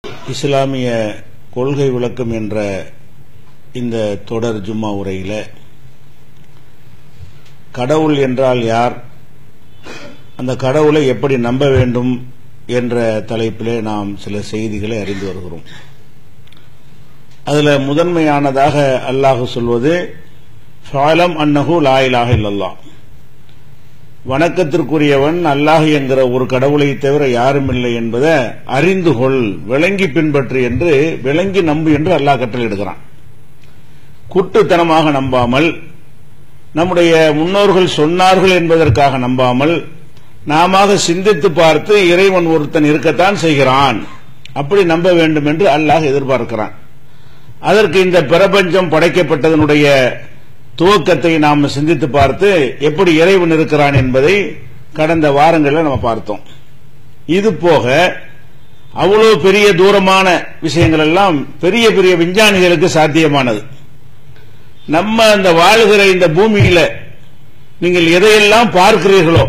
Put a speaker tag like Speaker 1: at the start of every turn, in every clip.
Speaker 1: இஸ்லாமிய கொள்கை விளக்கம் என்ற இந்த தொடர் ஜும்மா உரையில கடவுள் என்றால் யார் அந்த கடவுளை எப்படி நம்ப வேண்டும் என்ற தலைப்பிலே நாம் சில செய்திகளை அறிந்து வருகிறோம் அதுல முதன்மையானதாக அல்லாஹ் சொல்வது ஃபாலம் அன்னஹு லா இலாஹ இல்லல்லாஹ் வணக்கத்திற்குரியவன் அல்லாஹ் என்கிற ஒரு கடவுளை தவிர யாரும் இல்லை என்பதை அறிந்து கொள் விளங்கி பின்பற்று என்று விளங்கி நம்பு என்று அல்லாஹ் கட்டளையிடுகிறான் குட்டுத்தனமாக நம்பாமல் நம்முடைய முன்னோர்கள் சொன்னார்கள் என்பதற்காக நம்பாமல் நாம சிந்தித்து பார்த்து இறைவன் ஒருத்தன் இருக்கத்தான் செய்கிறான் அப்படி நம்ப வேண்டும் என்று அல்லாஹ் எதிர்பார்க்கிறான் அதற்கு இந்த பிரபஞ்சம் படைக்கப்பட்டதனுடைய துவக்கத்தை நாம் சிந்தித்து பார்த்து எப்படி இறைவன் இருக்கிறான் என்பதை கடந்த வாரங்களில் நம்ம பார்த்தோம் இது போக அவ்வளவு பெரிய தூரமான விஷயங்கள் எல்லாம் பெரிய பெரிய விஞ்ஞானிகளுக்கு சாத்தியமானது நம்ம அந்த வாழுகிற இந்த பூமியில நீங்கள் எதையெல்லாம் பார்க்கிறீர்களோ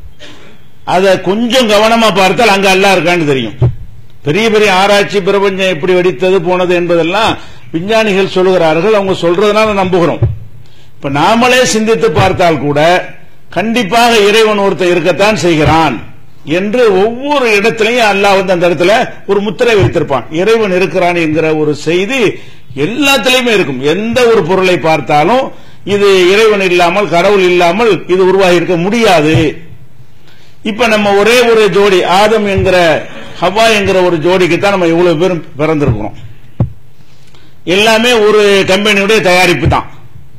Speaker 1: அதை கொஞ்சம் கவனமா பார்த்தால் அங்க அல்லா இருக்கான்னு தெரியும் பெரிய பெரிய ஆராய்ச்சி பிரபஞ்சம் எப்படி வெடித்தது போனது என்பதெல்லாம் விஞ்ஞானிகள் சொல்லுகிறார்கள் அவங்க சொல்றதுனால நம்புகிறோம் இப்ப நாமளே சிந்தித்து பார்த்தால் கூட கண்டிப்பாக இறைவன் ஒருத்தன் இருக்கத்தான் செய்கிறான் என்று ஒவ்வொரு இடத்திலையும் அல்லாஹ் வந்து அந்த இடத்துல ஒரு முத்திரை வைத்திருப்பான் இறைவன் இருக்கிறான் என்கிற ஒரு செய்தி எல்லாத்திலையுமே இருக்கும் எந்த ஒரு பொருளை பார்த்தாலும் இது இறைவன் இல்லாமல் கடவுள் இல்லாமல் இது உருவாகி இருக்க முடியாது இப்ப நம்ம ஒரே ஒரு ஜோடி ஆதம் என்கிற ஹவா என்கிற ஒரு ஜோடிக்கு தான் நம்ம இவ்வளவு பேரும் பிறந்திருக்கிறோம் எல்லாமே ஒரு கம்பெனியுடைய தயாரிப்பு தான்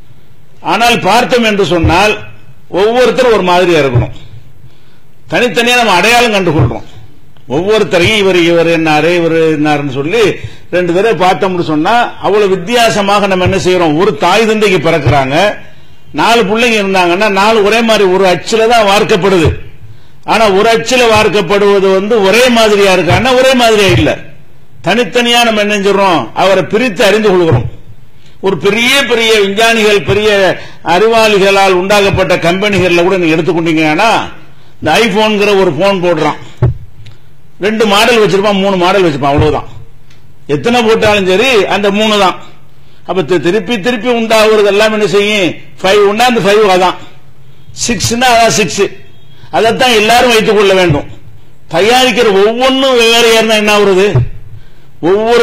Speaker 1: ஆனால் பார்த்தோம் என்று சொன்னால் ஒவ்வொருத்தரும் ஒரு மாதிரியா இருக்கணும் தனித்தனியா நம்ம அடையாளம் கண்டுகொள்றோம் ஒவ்வொருத்தரையும் இவர் இவர் என்னாரு இவர் என்னாருன்னு சொல்லி ரெண்டு பேரை பார்த்தோம்னு சொன்னா அவ்வளவு வித்தியாசமாக நம்ம என்ன செய்யறோம் ஒரு தாய் தந்தைக்கு பிறக்கிறாங்க நாலு பிள்ளைங்க இருந்தாங்கன்னா நாலு ஒரே மாதிரி ஒரு அச்சுல தான் வார்க்கப்படுது ஆனா ஒரு அச்சுல வார்க்கப்படுவது வந்து ஒரே மாதிரியா இருக்கான்னா ஒரே மாதிரியா இல்ல தனித்தனியா நம்ம என்ன செஞ்சோம் அவரை பிரித்து அறிந்து கொள்கிறோம் ஒரு பெரிய பெரிய விஞ்ஞானிகள் பெரிய அறிவாளிகளால் உண்டாக்கப்பட்ட கம்பெனிகள்ல கூட நீங்க எடுத்துக்கொண்டீங்கன்னா இந்த ஐபோன்கிற ஒரு போன் போடுறான் ரெண்டு மாடல் வச்சிருப்பான் மூணு மாடல் வச்சிருப்பான் அவ்வளவுதான் எத்தனை போட்டாலும் சரி அந்த மூணு தான் அப்ப திருப்பி திருப்பி உண்டாகிறது எல்லாம் என்ன செய்யும் ஃபைவ் உண்டா அந்த ஃபைவ் அதான் சிக்ஸ்னா அதான் சிக்ஸ் அதைத்தான் எல்லாரும் வைத்துக் கொள்ள வேண்டும் தயாரிக்கிற ஒவ்வொன்றும் வெவ்வேறு இருந்தா என்ன ஆகுறது ஒவ்வொரு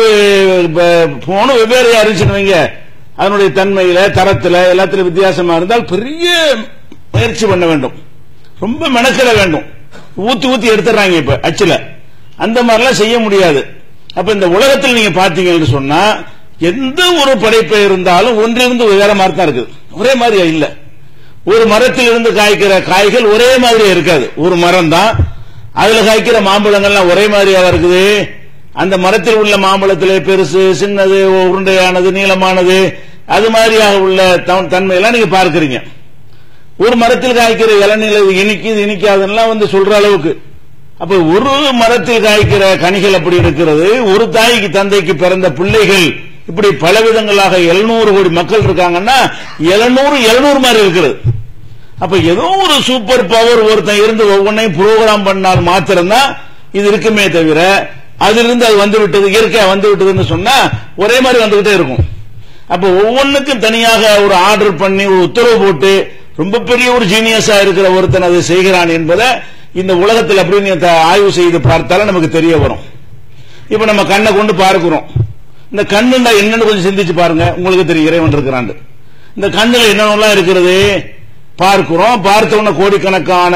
Speaker 1: போனும் வெவ்வேறு இருந்துச்சுன்னு வைங்க அதனுடைய தன்மையில தரத்துல எல்லாத்திலும் வித்தியாசமா இருந்தால் பெரிய முயற்சி பண்ண வேண்டும் ரொம்ப மெனக்கிட வேண்டும் ஊத்தி ஊத்தி எடுத்துறாங்க இப்ப அச்சுல அந்த மாதிரிலாம் செய்ய முடியாது அப்ப இந்த உலகத்தில் நீங்க பாத்தீங்கன்னு சொன்னா எந்த ஒரு படைப்பு இருந்தாலும் ஒன்றிலிருந்து வேற மாதிரி தான் இருக்குது ஒரே மாதிரியா இல்ல ஒரு மரத்தில் இருந்து காய்க்கிற காய்கள் ஒரே மாதிரியா இருக்காது ஒரு மரம் தான் அதுல காய்க்கிற மாம்பழங்கள்லாம் ஒரே மாதிரியா இருக்குது அந்த மரத்தில் உள்ள மாம்பழத்திலே பெருசு சின்னது உருண்டையானது நீளமானது அது மாதிரியாக உள்ள தன்மையெல்லாம் நீங்க பார்க்கிறீங்க ஒரு மரத்தில் காய்க்கிற இளநிலை இனிக்குது இனிக்காதுலாம் வந்து சொல்ற அளவுக்கு அப்ப ஒரு மரத்தில் காய்க்கிற கனிகள் அப்படி இருக்கிறது ஒரு தாய்க்கு தந்தைக்கு பிறந்த பிள்ளைகள் இப்படி பல விதங்களாக எழுநூறு கோடி மக்கள் இருக்காங்கன்னா எழுநூறு எழுநூறு மாதிரி இருக்கிறது அப்ப ஏதோ ஒரு சூப்பர் பவர் ஒருத்தன் இருந்து ஒவ்வொன்றையும் புரோகிராம் பண்ணால் மாத்திரம்தான் இது இருக்குமே தவிர அதிலிருந்து அது வந்து விட்டது இயற்கையா வந்து விட்டதுன்னு சொன்னா ஒரே மாதிரி வந்துகிட்டே இருக்கும் அப்ப ஒவ்வொன்றுக்கும் தனியாக ஒரு ஆர்டர் பண்ணி ஒரு உத்தரவு போட்டு ரொம்ப பெரிய ஒரு ஜீனியஸா இருக்கிற ஒருத்தன் அதை செய்கிறான் என்பதை இந்த உலகத்தில் அப்படின்னு ஆய்வு செய்து பார்த்தாலும் நமக்கு தெரிய வரும் இப்ப நம்ம கண்ணை கொண்டு பார்க்கிறோம் இந்த கண்ணுண்டா என்னன்னு கொஞ்சம் சிந்திச்சு பாருங்க உங்களுக்கு தெரியும் இறைவன் இருக்கிறான் இந்த கண்ணுல என்னென்னலாம் இருக்கிறது பார்க்கிறோம் பார்த்த உடனே கோடிக்கணக்கான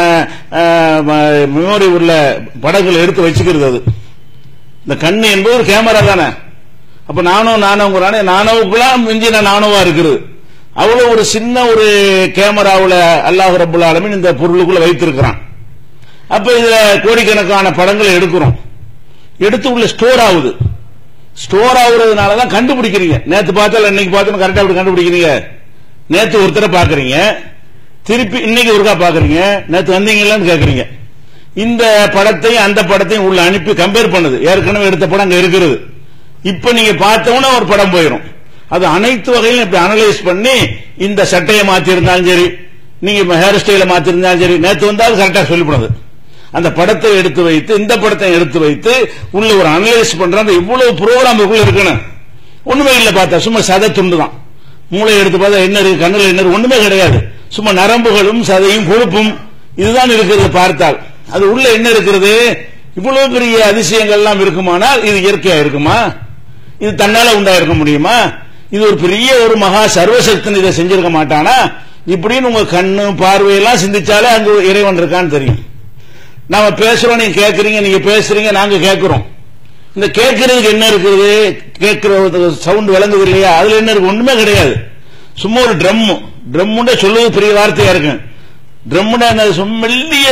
Speaker 1: மெமோரி உள்ள படங்களை எடுத்து வச்சுக்கிறது அது இந்த கண்ணு என்பது ஒரு கேமரா தானே அப்ப நானோ நானோங்கிறானே நானோவுக்குலாம் மிஞ்சின நானோவா இருக்குது அவ்வளவு ஒரு சின்ன ஒரு கேமராவில் அல்லாஹ் ரபுல் ஆலமின் இந்த பொருளுக்குள்ள வைத்திருக்கிறான் அப்ப இதுல கோடிக்கணக்கான படங்களை எடுக்கிறோம் எடுத்து உள்ள ஸ்டோர் ஆகுது ஸ்டோர் ஆகுறதுனால தான் கண்டுபிடிக்கிறீங்க நேத்து பார்த்தால இன்னைக்கு பார்த்தோம் கரெக்டா அப்படி கண்டுபிடிக்கிறீங்க நேத்து ஒருத்தரை பாக்குறீங்க திருப்பி இன்னைக்கு ஒருக்கா பாக்குறீங்க நேத்து வந்தீங்களான்னு கேக்குறீங்க இந்த படத்தையும் அந்த படத்தையும் உள்ள அனுப்பி கம்பேர் பண்ணுது ஏற்கனவே எடுத்த படம் அங்க இருக்கிறது இப்ப நீங்க பார்த்தவொன்னே ஒரு படம் போயிடும் அது அனைத்து வகையிலும் இப்படி அனலைஸ் பண்ணி இந்த சட்டையை மாத்தி இருந்தாலும் சரி நீங்க ஹேர் ஸ்டைல மாத்தி இருந்தாலும் சரி நேத்து வந்தாலும் கரெக்டா சொல்லி போனது அந்த படத்தை எடுத்து வைத்து இந்த படத்தை எடுத்து வைத்து உள்ள ஒரு அனலைஸ் பண்றாங்க இவ்வளவு ப்ரோக்ராம் உள்ள இருக்கணும் ஒண்ணுமே இல்ல பார்த்தா சும்மா சதை துண்டு தான் மூளை எடுத்து பார்த்தா என்ன இருக்கு கண்ணுல என்ன இருக்கு ஒண்ணுமே கிடையாது சும்மா நரம்புகளும் சதையும் கொழுப்பும் இதுதான் இருக்கிறது பார்த்தால் அது உள்ள என்ன இருக்கிறது இவ்வளவு பெரிய அதிசயங்கள் எல்லாம் இருக்குமானால் இது இயற்கையா இருக்குமா இது தன்னால உண்டாயிருக்க முடியுமா இது ஒரு பெரிய ஒரு மகா சர்வசக்தன் இதை செஞ்சிருக்க மாட்டானா இப்படின்னு உங்க கண்ணு பார்வையெல்லாம் சிந்திச்சாலே அங்க ஒரு இறைவன் இருக்கான்னு தெரியும் நாம பேசுறோம் நீங்க கேக்குறீங்க நீங்க பேசுறீங்க நாங்க கேக்குறோம் இந்த கேட்கறதுக்கு என்ன இருக்குது கேட்கிற சவுண்ட் விளங்குது இல்லையா அதுல என்ன இருக்கு ஒண்ணுமே கிடையாது சும்மா ஒரு ட்ரம் ட்ரம்முண்ட சொல்லுவது பெரிய வார்த்தையா இருக்கு ட்ரம்முட சும்மா மெல்லிய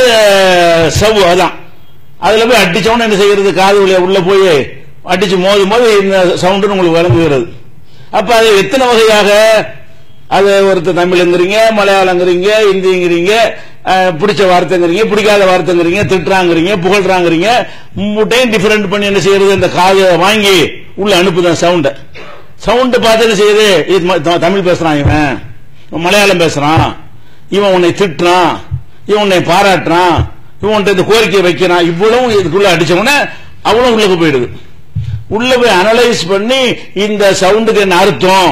Speaker 1: சவு அதான் அதுல போய் அடிச்சவன என்ன செய்யறது காது வழியா உள்ள போய் அடிச்சு மோதும் போது இந்த சவுண்டு உங்களுக்கு விளங்குகிறது அப்ப அது எத்தனை வகையாக அது ஒருத்தர் தமிழ்ங்கிறீங்க மலையாளங்கிறீங்க இந்திங்கிறீங்க அஹ், பிடிச்ச வார்த்தைங்கிறீங்க பிடிக்காத வார்த்தைங்கிறீங்க திட்டுறாங்கிறீங்க புகழ்றாங்கிறீங்க முட்டையும் டிஃபரெண்ட் பண்ணி என்ன செய்யறது இந்த காதை வாங்கி உள்ள அனுப்புதான் சவுண்ட சவுண்ட் பார்த்து என்ன செய்யுது இது ம- த- தமிழ் பேசுறான் இவன் இவன் மலையாளம் பேசுறான் இவன் உன்னை திட்டுறான் இவன் உன்னை பாராட்டுறான் இவன் உன்கிட்ட இந்த கோரிக்கை வைக்கிறான் இவ்வளவும் இதுக்குள்ள அடிச்சவன அவ்வளவு உள்ளுக்கு போயிடுது உள்ள போய் அனலைஸ் பண்ணி இந்த சவுண்டுக்கு என்ன அர்த்தம்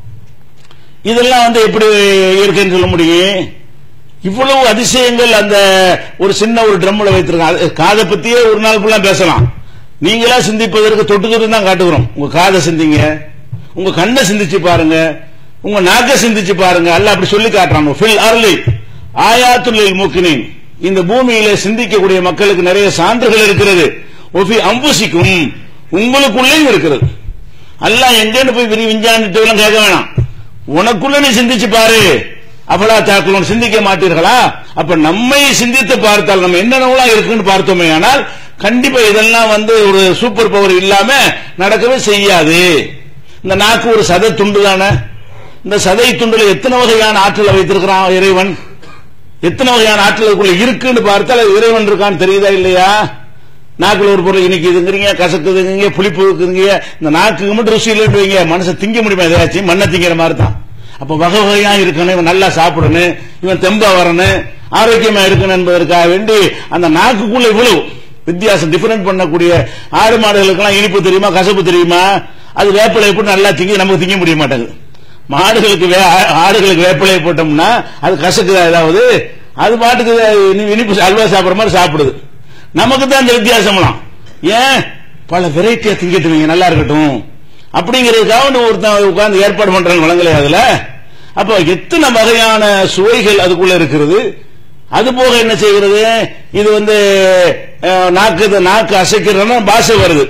Speaker 1: இதெல்லாம் வந்து எப்படி இருக்குன்னு சொல்ல முடியும் இவ்வளவு அதிசயங்கள் அந்த ஒரு சின்ன ஒரு ட்ரம்ல வைத்திருக்காங்க காதை பத்தியே ஒரு நாள் ஃபுல்லா பேசலாம் நீங்களா சிந்திப்பதற்கு தொட்டுக்கிட்டு தான் காட்டுகிறோம் உங்க காதை சிந்திங்க உங்க கண்ணை சிந்திச்சு பாருங்க உங்க நாக்கை சிந்திச்சு பாருங்க அல்ல அப்படி சொல்லி காட்டுறாங்க ஃபில் அர்லி ஆயாத்துல்லில் மூக்கினேன் இந்த பூமியில சிந்திக்கக்கூடிய மக்களுக்கு நிறைய சான்றுகள் இருக்கிறது ஒஃபி அம்புசிக்கும் உங்களுக்குள்ளேயும் இருக்கிறது அல்லாஹ் எங்கன்னு போய் விரி விஞ்ஞானிட்டு எல்லாம் கேட்க வேணாம் உனக்குள்ள நீ சிந்திச்சு பாரு அவளா தாக்கணும் சிந்திக்க மாட்டீர்களா அப்ப நம்மை சிந்தித்து பார்த்தால் நம்ம என்னென்னலாம் இருக்குன்னு பார்த்தோமே ஆனால் கண்டிப்பா இதெல்லாம் வந்து ஒரு சூப்பர் பவர் இல்லாம நடக்கவே செய்யாது இந்த நாக்கு ஒரு சதை துண்டு தானே இந்த சதை துண்டுல எத்தனை வகையான ஆற்றலை வைத்திருக்கிறான் இறைவன் எத்தனை வகையான ஆற்றல் அதுக்குள்ள இருக்குன்னு பார்த்தால் அது இறைவன் இருக்கான்னு தெரியுதா இல்லையா நாக்குல ஒரு பொருள் இனிக்குதுங்கிறீங்க கசக்குதுங்க புளிப்பு இருக்குதுங்க இந்த நாக்குக்கு மட்டும் ருசி இல்லைன்றீங்க மனசை திங்க முடியுமா ஏதாச்சும் மண்ணை திங்கிற மாதிரி தான் அப்ப வகை வகையா இருக்கணும் இவன் நல்லா சாப்பிடணும் இவன் தெம்பா வரணும் ஆரோக்கியமா இருக்கணும் என்பதற்காக வேண்டி அந்த நாக்குக்குள்ள இவ்வளவு வித்தியாசம் டிஃபரெண்ட் பண்ணக்கூடிய ஆடு மாடுகளுக்கெல்லாம் இனிப்பு தெரியுமா கசப்பு தெரியுமா அது வேப்பிலை எப்படி நல்லா திங்கி நமக்கு திங்க முடிய மாட்டேங்குது மாடுகளுக்கு வே- ஆடுகளுக்கு வேப்பிலையை போட்டோம்னா அது கசக்குதா ஏதாவது அது பாட்டுக்கு இனி- இனிப்பு அல்வா சாப்பிடுற மாதிரி சாப்பிடுது நமக்கு தான் அந்த வித்தியாசம்லாம் ஏன் பல வெரைட்டியா திங்கிட்டுவீங்க நல்லா இருக்கட்டும் அப்படிங்கிறதுக்காக வந்து ஒருத்தன் உட்கார்ந்து ஏற்பாடு பண்றாங்க வழங்கலையா அதுல அப்ப எத்தனை வகையான சுவைகள் அதுக்குள்ள இருக்கிறது அது போக என்ன செய்கிறது இது வந்து அஹ், நாக்கு இது நாக்கு அசைக்கிறதுனா பாஷை வருது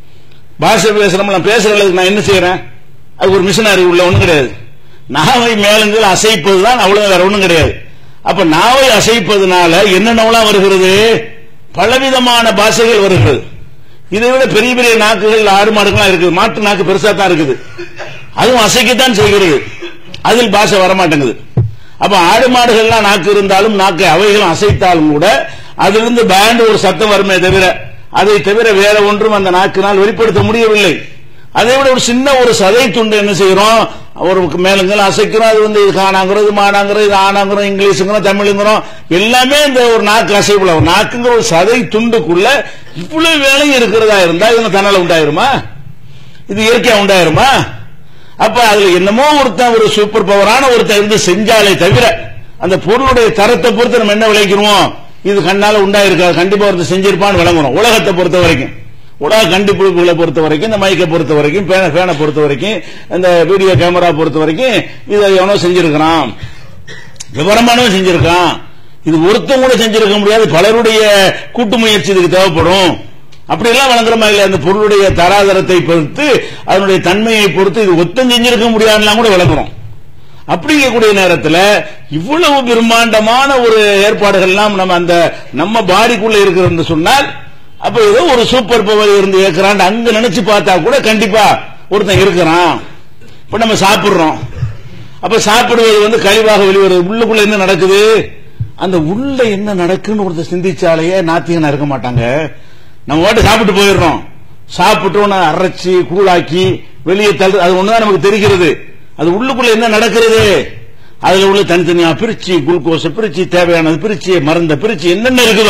Speaker 1: பாஷை பேசுறோம் நான் பேசுறதுக்கு நான் என்ன செய்யறேன் அது ஒரு மிஷினரி உள்ள ஒண்ணும் கிடையாது நாவை மேலங்கள் அசைப்பது தான் அவ்வளவு வேற ஒண்ணும் கிடையாது அப்ப நாவை அசைப்பதனால என்னென்னலாம் வருகிறது பலவிதமான பாஷைகள் வருகிறது இதை விட பெரிய பெரிய நாக்குகள் ஆடு மாடுகள்லாம் இருக்குது மாட்டு நாக்கு பெருசா தான் இருக்குது அதுவும் அசைக்கத்தான் செய்கிறது அதில் பாஷை வரமாட்டேங்குது அப்ப ஆடு மாடுகள்லாம் நாக்கு இருந்தாலும் நாக்கை அவைகளும் அசைத்தாலும் கூட அதிலிருந்து பேண்ட் ஒரு சத்தம் வருமே தவிர அதை தவிர வேற ஒன்றும் அந்த நாக்கினால் வெளிப்படுத்த முடியவில்லை அதை விட ஒரு சின்ன ஒரு சதை துண்டு என்ன செய்யறோம் ஒரு மேலுங்கள் அசைக்கிறோம் அது வந்து இது காணாங்கிறோம் இது மாடாங்கிறோம் இது ஆனாங்கிறோம் இங்கிலீஷுங்கிறோம் தமிழுங்கிறோம் எல்லாமே இந்த ஒரு நாக்கு அசைப்புல ஒரு நாக்குங்கிற ஒரு சதை துண்டுக்குள்ள இவ்வளவு வேலையும் இருக்கிறதா இருந்தா இதுல தன்னால உண்டாயிருமா இது இயற்கையா உண்டாயிருமா அப்ப அதுல என்னமோ ஒருத்தன் ஒரு சூப்பர் பவரான ஒருத்தன் இருந்து செஞ்சாலே தவிர அந்த பொருளுடைய தரத்தை பொறுத்து நம்ம என்ன விளைக்கிறோம் இது கண்ணால உண்டாயிருக்காது கண்டிப்பா ஒருத்தன் செஞ்சிருப்பான்னு விளங்கணும் உலகத்தை பொறுத்த வரைக்கும் உலக கண்டுபிடிப்புகளை பொறுத்த வரைக்கும் இந்த மைக்கை பொறுத்த வரைக்கும் பேன பேனை பொறுத்த வரைக்கும் இந்த வீடியோ கேமரா பொறுத்த வரைக்கும் இதை எவனோ செஞ்சிருக்கிறான் விவரமானவன் செஞ்சிருக்கான் இது ஒருத்தன் கூட செஞ்சிருக்க முடியாது பலருடைய கூட்டு முயற்சி இதுக்கு தேவைப்படும் அப்படி எல்லாம் வழங்குறமா இல்ல அந்த பொருளுடைய தராதரத்தை பொறுத்து அதனுடைய தன்மையை பொறுத்து இது ஒத்தம் செஞ்சிருக்க முடியாதுலாம் கூட விளங்குறோம் அப்படிங்கக்கூடிய நேரத்துல இவ்வளவு பிரம்மாண்டமான ஒரு ஏற்பாடுகள்லாம் நம்ம அந்த நம்ம பாடிக்குள்ள இருக்கிறது சொன்னால் அப்ப ஏதோ ஒரு சூப்பர் பவர் இருந்து இருக்கிறான் அங்க நினைச்சு பார்த்தா கூட கண்டிப்பா ஒருத்தன் இருக்கிறான் இப்ப நம்ம சாப்பிடுறோம் அப்ப சாப்பிடுவது வந்து கழிவாக வெளிவருது உள்ளுக்குள்ள என்ன நடக்குது அந்த உள்ள என்ன நடக்குன்னு ஒருத்தர் சிந்திச்சாலேயே நாத்திகனா இருக்க மாட்டாங்க நம்ம வாட்டு சாப்பிட்டு போயிடுறோம் சாப்பிட்டு உடனே அரைச்சி கூழாக்கி வெளியே தள்ளு அது ஒண்ணுதான் நமக்கு தெரிகிறது அது உள்ளுக்குள்ள என்ன நடக்கிறது அதுல உள்ள தனித்தனியா பிரிச்சு குளுக்கோஸ் பிரிச்சு தேவையானது பிரிச்சு மருந்த பிரிச்சு என்னென்ன இருக்குதோ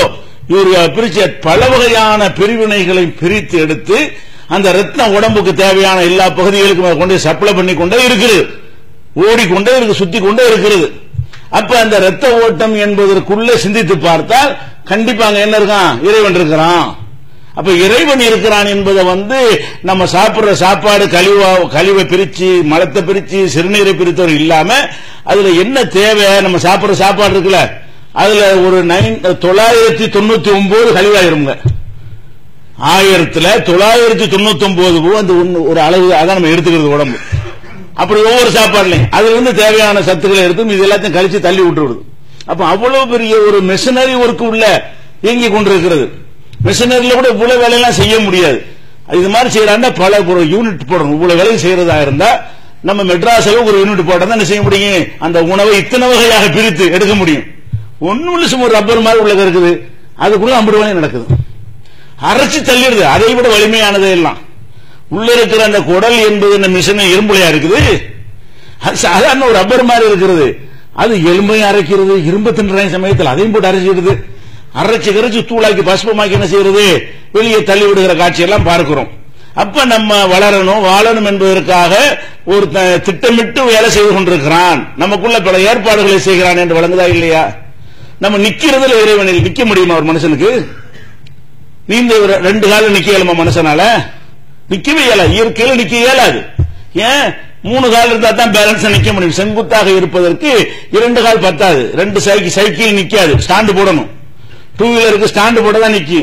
Speaker 1: யூரியா பிரிச்சு பல வகையான பிரிவினைகளை பிரித்து எடுத்து அந்த ரத்தம் உடம்புக்கு தேவையான எல்லா பகுதிகளுக்கும் அதை கொண்டு சப்ளை பண்ணி கொண்டே இருக்குது ஓடிக்கொண்டே இருக்கு சுத்தி கொண்டே இருக்கிறது அப்ப அந்த ரத்த ஓட்டம் என்பதற்குள்ள சிந்தித்து பார்த்தால் கண்டிப்பா அங்க என்ன இருக்கான் இறைவன் இருக்கிறான் அப்ப இறைவன் இருக்கிறான் என்பதை வந்து நம்ம சாப்பிடுற சாப்பாடு கழிவா கழிவை பிரிச்சு மலத்தை பிரிச்சு சிறுநீரை பிரித்தவர் இல்லாம அதுல என்ன தேவை நம்ம சாப்பிடுற சாப்பாடு இருக்குல்ல அதுல ஒரு நைன் தொள்ளாயிரத்தி தொண்ணூத்தி ஒன்பது கழிவாயிருங்க ஆயிரத்துல தொள்ளாயிரத்தி தொண்ணூத்தி ஒன்பது அந்த ஒண்ணு ஒரு அளவு அதான் நம்ம எடுத்துக்கிறது உடம்பு அப்படி ஒவ்வொரு சாப்பாடுலையும் அதுல இருந்து தேவையான சத்துக்களை எடுத்து இது எல்லாத்தையும் கழிச்சு தள்ளி விட்டு விடுது அப்ப அவ்வளவு பெரிய ஒரு மெஷினரி ஒர்க் உள்ள இயங்கி கொண்டிருக்கிறது மெஷினரியில கூட இவ்வளவு வேலையெல்லாம் செய்ய முடியாது இது மாதிரி செய்யறாண்டா பல ஒரு யூனிட் போடணும் இவ்வளவு வேலை செய்யறதா இருந்தா நம்ம மெட்ராஸ்ல ஒரு யூனிட் போட்டா தான் என்ன செய்ய முடியும் அந்த உணவை இத்தனை வகையாக பிரித்து எடுக்க முடியும் ஒண்ணு இல்ல சும்மா ஒரு ரப்பர் மாதிரி உள்ள இருக்குது அதுக்குள்ள ஐம்பது வேலை நடக்குது அரைச்சு தள்ளிடுது அதை விட வலிமையானதே எல்லாம் உள்ள இருக்கிற அந்த குடல் என்பது இந்த மிஷின் இரும்புலையா இருக்குது அது சாதாரண ஒரு ரப்பர் மாதிரி இருக்கிறது அது எலும்பையும் அரைக்கிறது இரும்பு தின்ற சமயத்தில் அதையும் போட்டு அரைச்சிடுது அரைச்சு கரைச்சு தூளாக்கி பஸ்பமாக்கி என்ன செய்யறது வெளியே தள்ளி விடுகிற காட்சியெல்லாம் பார்க்கிறோம் அப்ப நம்ம வளரணும் வாழணும் என்பதற்காக ஒரு த- திட்டமிட்டு வேலை செய்து கொண்டிருக்கிறான் நமக்குள்ள பல ஏற்பாடுகளை செய்கிறான் என்று வழங்குதா இல்லையா நம்ம நிக்கிறதுல இறைவனில் நிக்க முடியுமா ஒரு மனுஷனுக்கு நீந்த ஒரு ரெண்டு காலம் நிக்க இயலுமா மனுஷனால நிக்கவே இயலாது இயற்கையில நிக்க இயலாது ஏன் மூணு கால் இருந்தா தான் பேலன்ஸ் நிக்க முடியும் செங்குத்தாக இருப்பதற்கு இரண்டு கால் பத்தாது ரெண்டு சைக்கிள் சைக்கிள் நிக்காது ஸ்டாண்டு போடணும் டூ வீலருக்கு ஸ்டாண்டு போட தான் நிக்கும்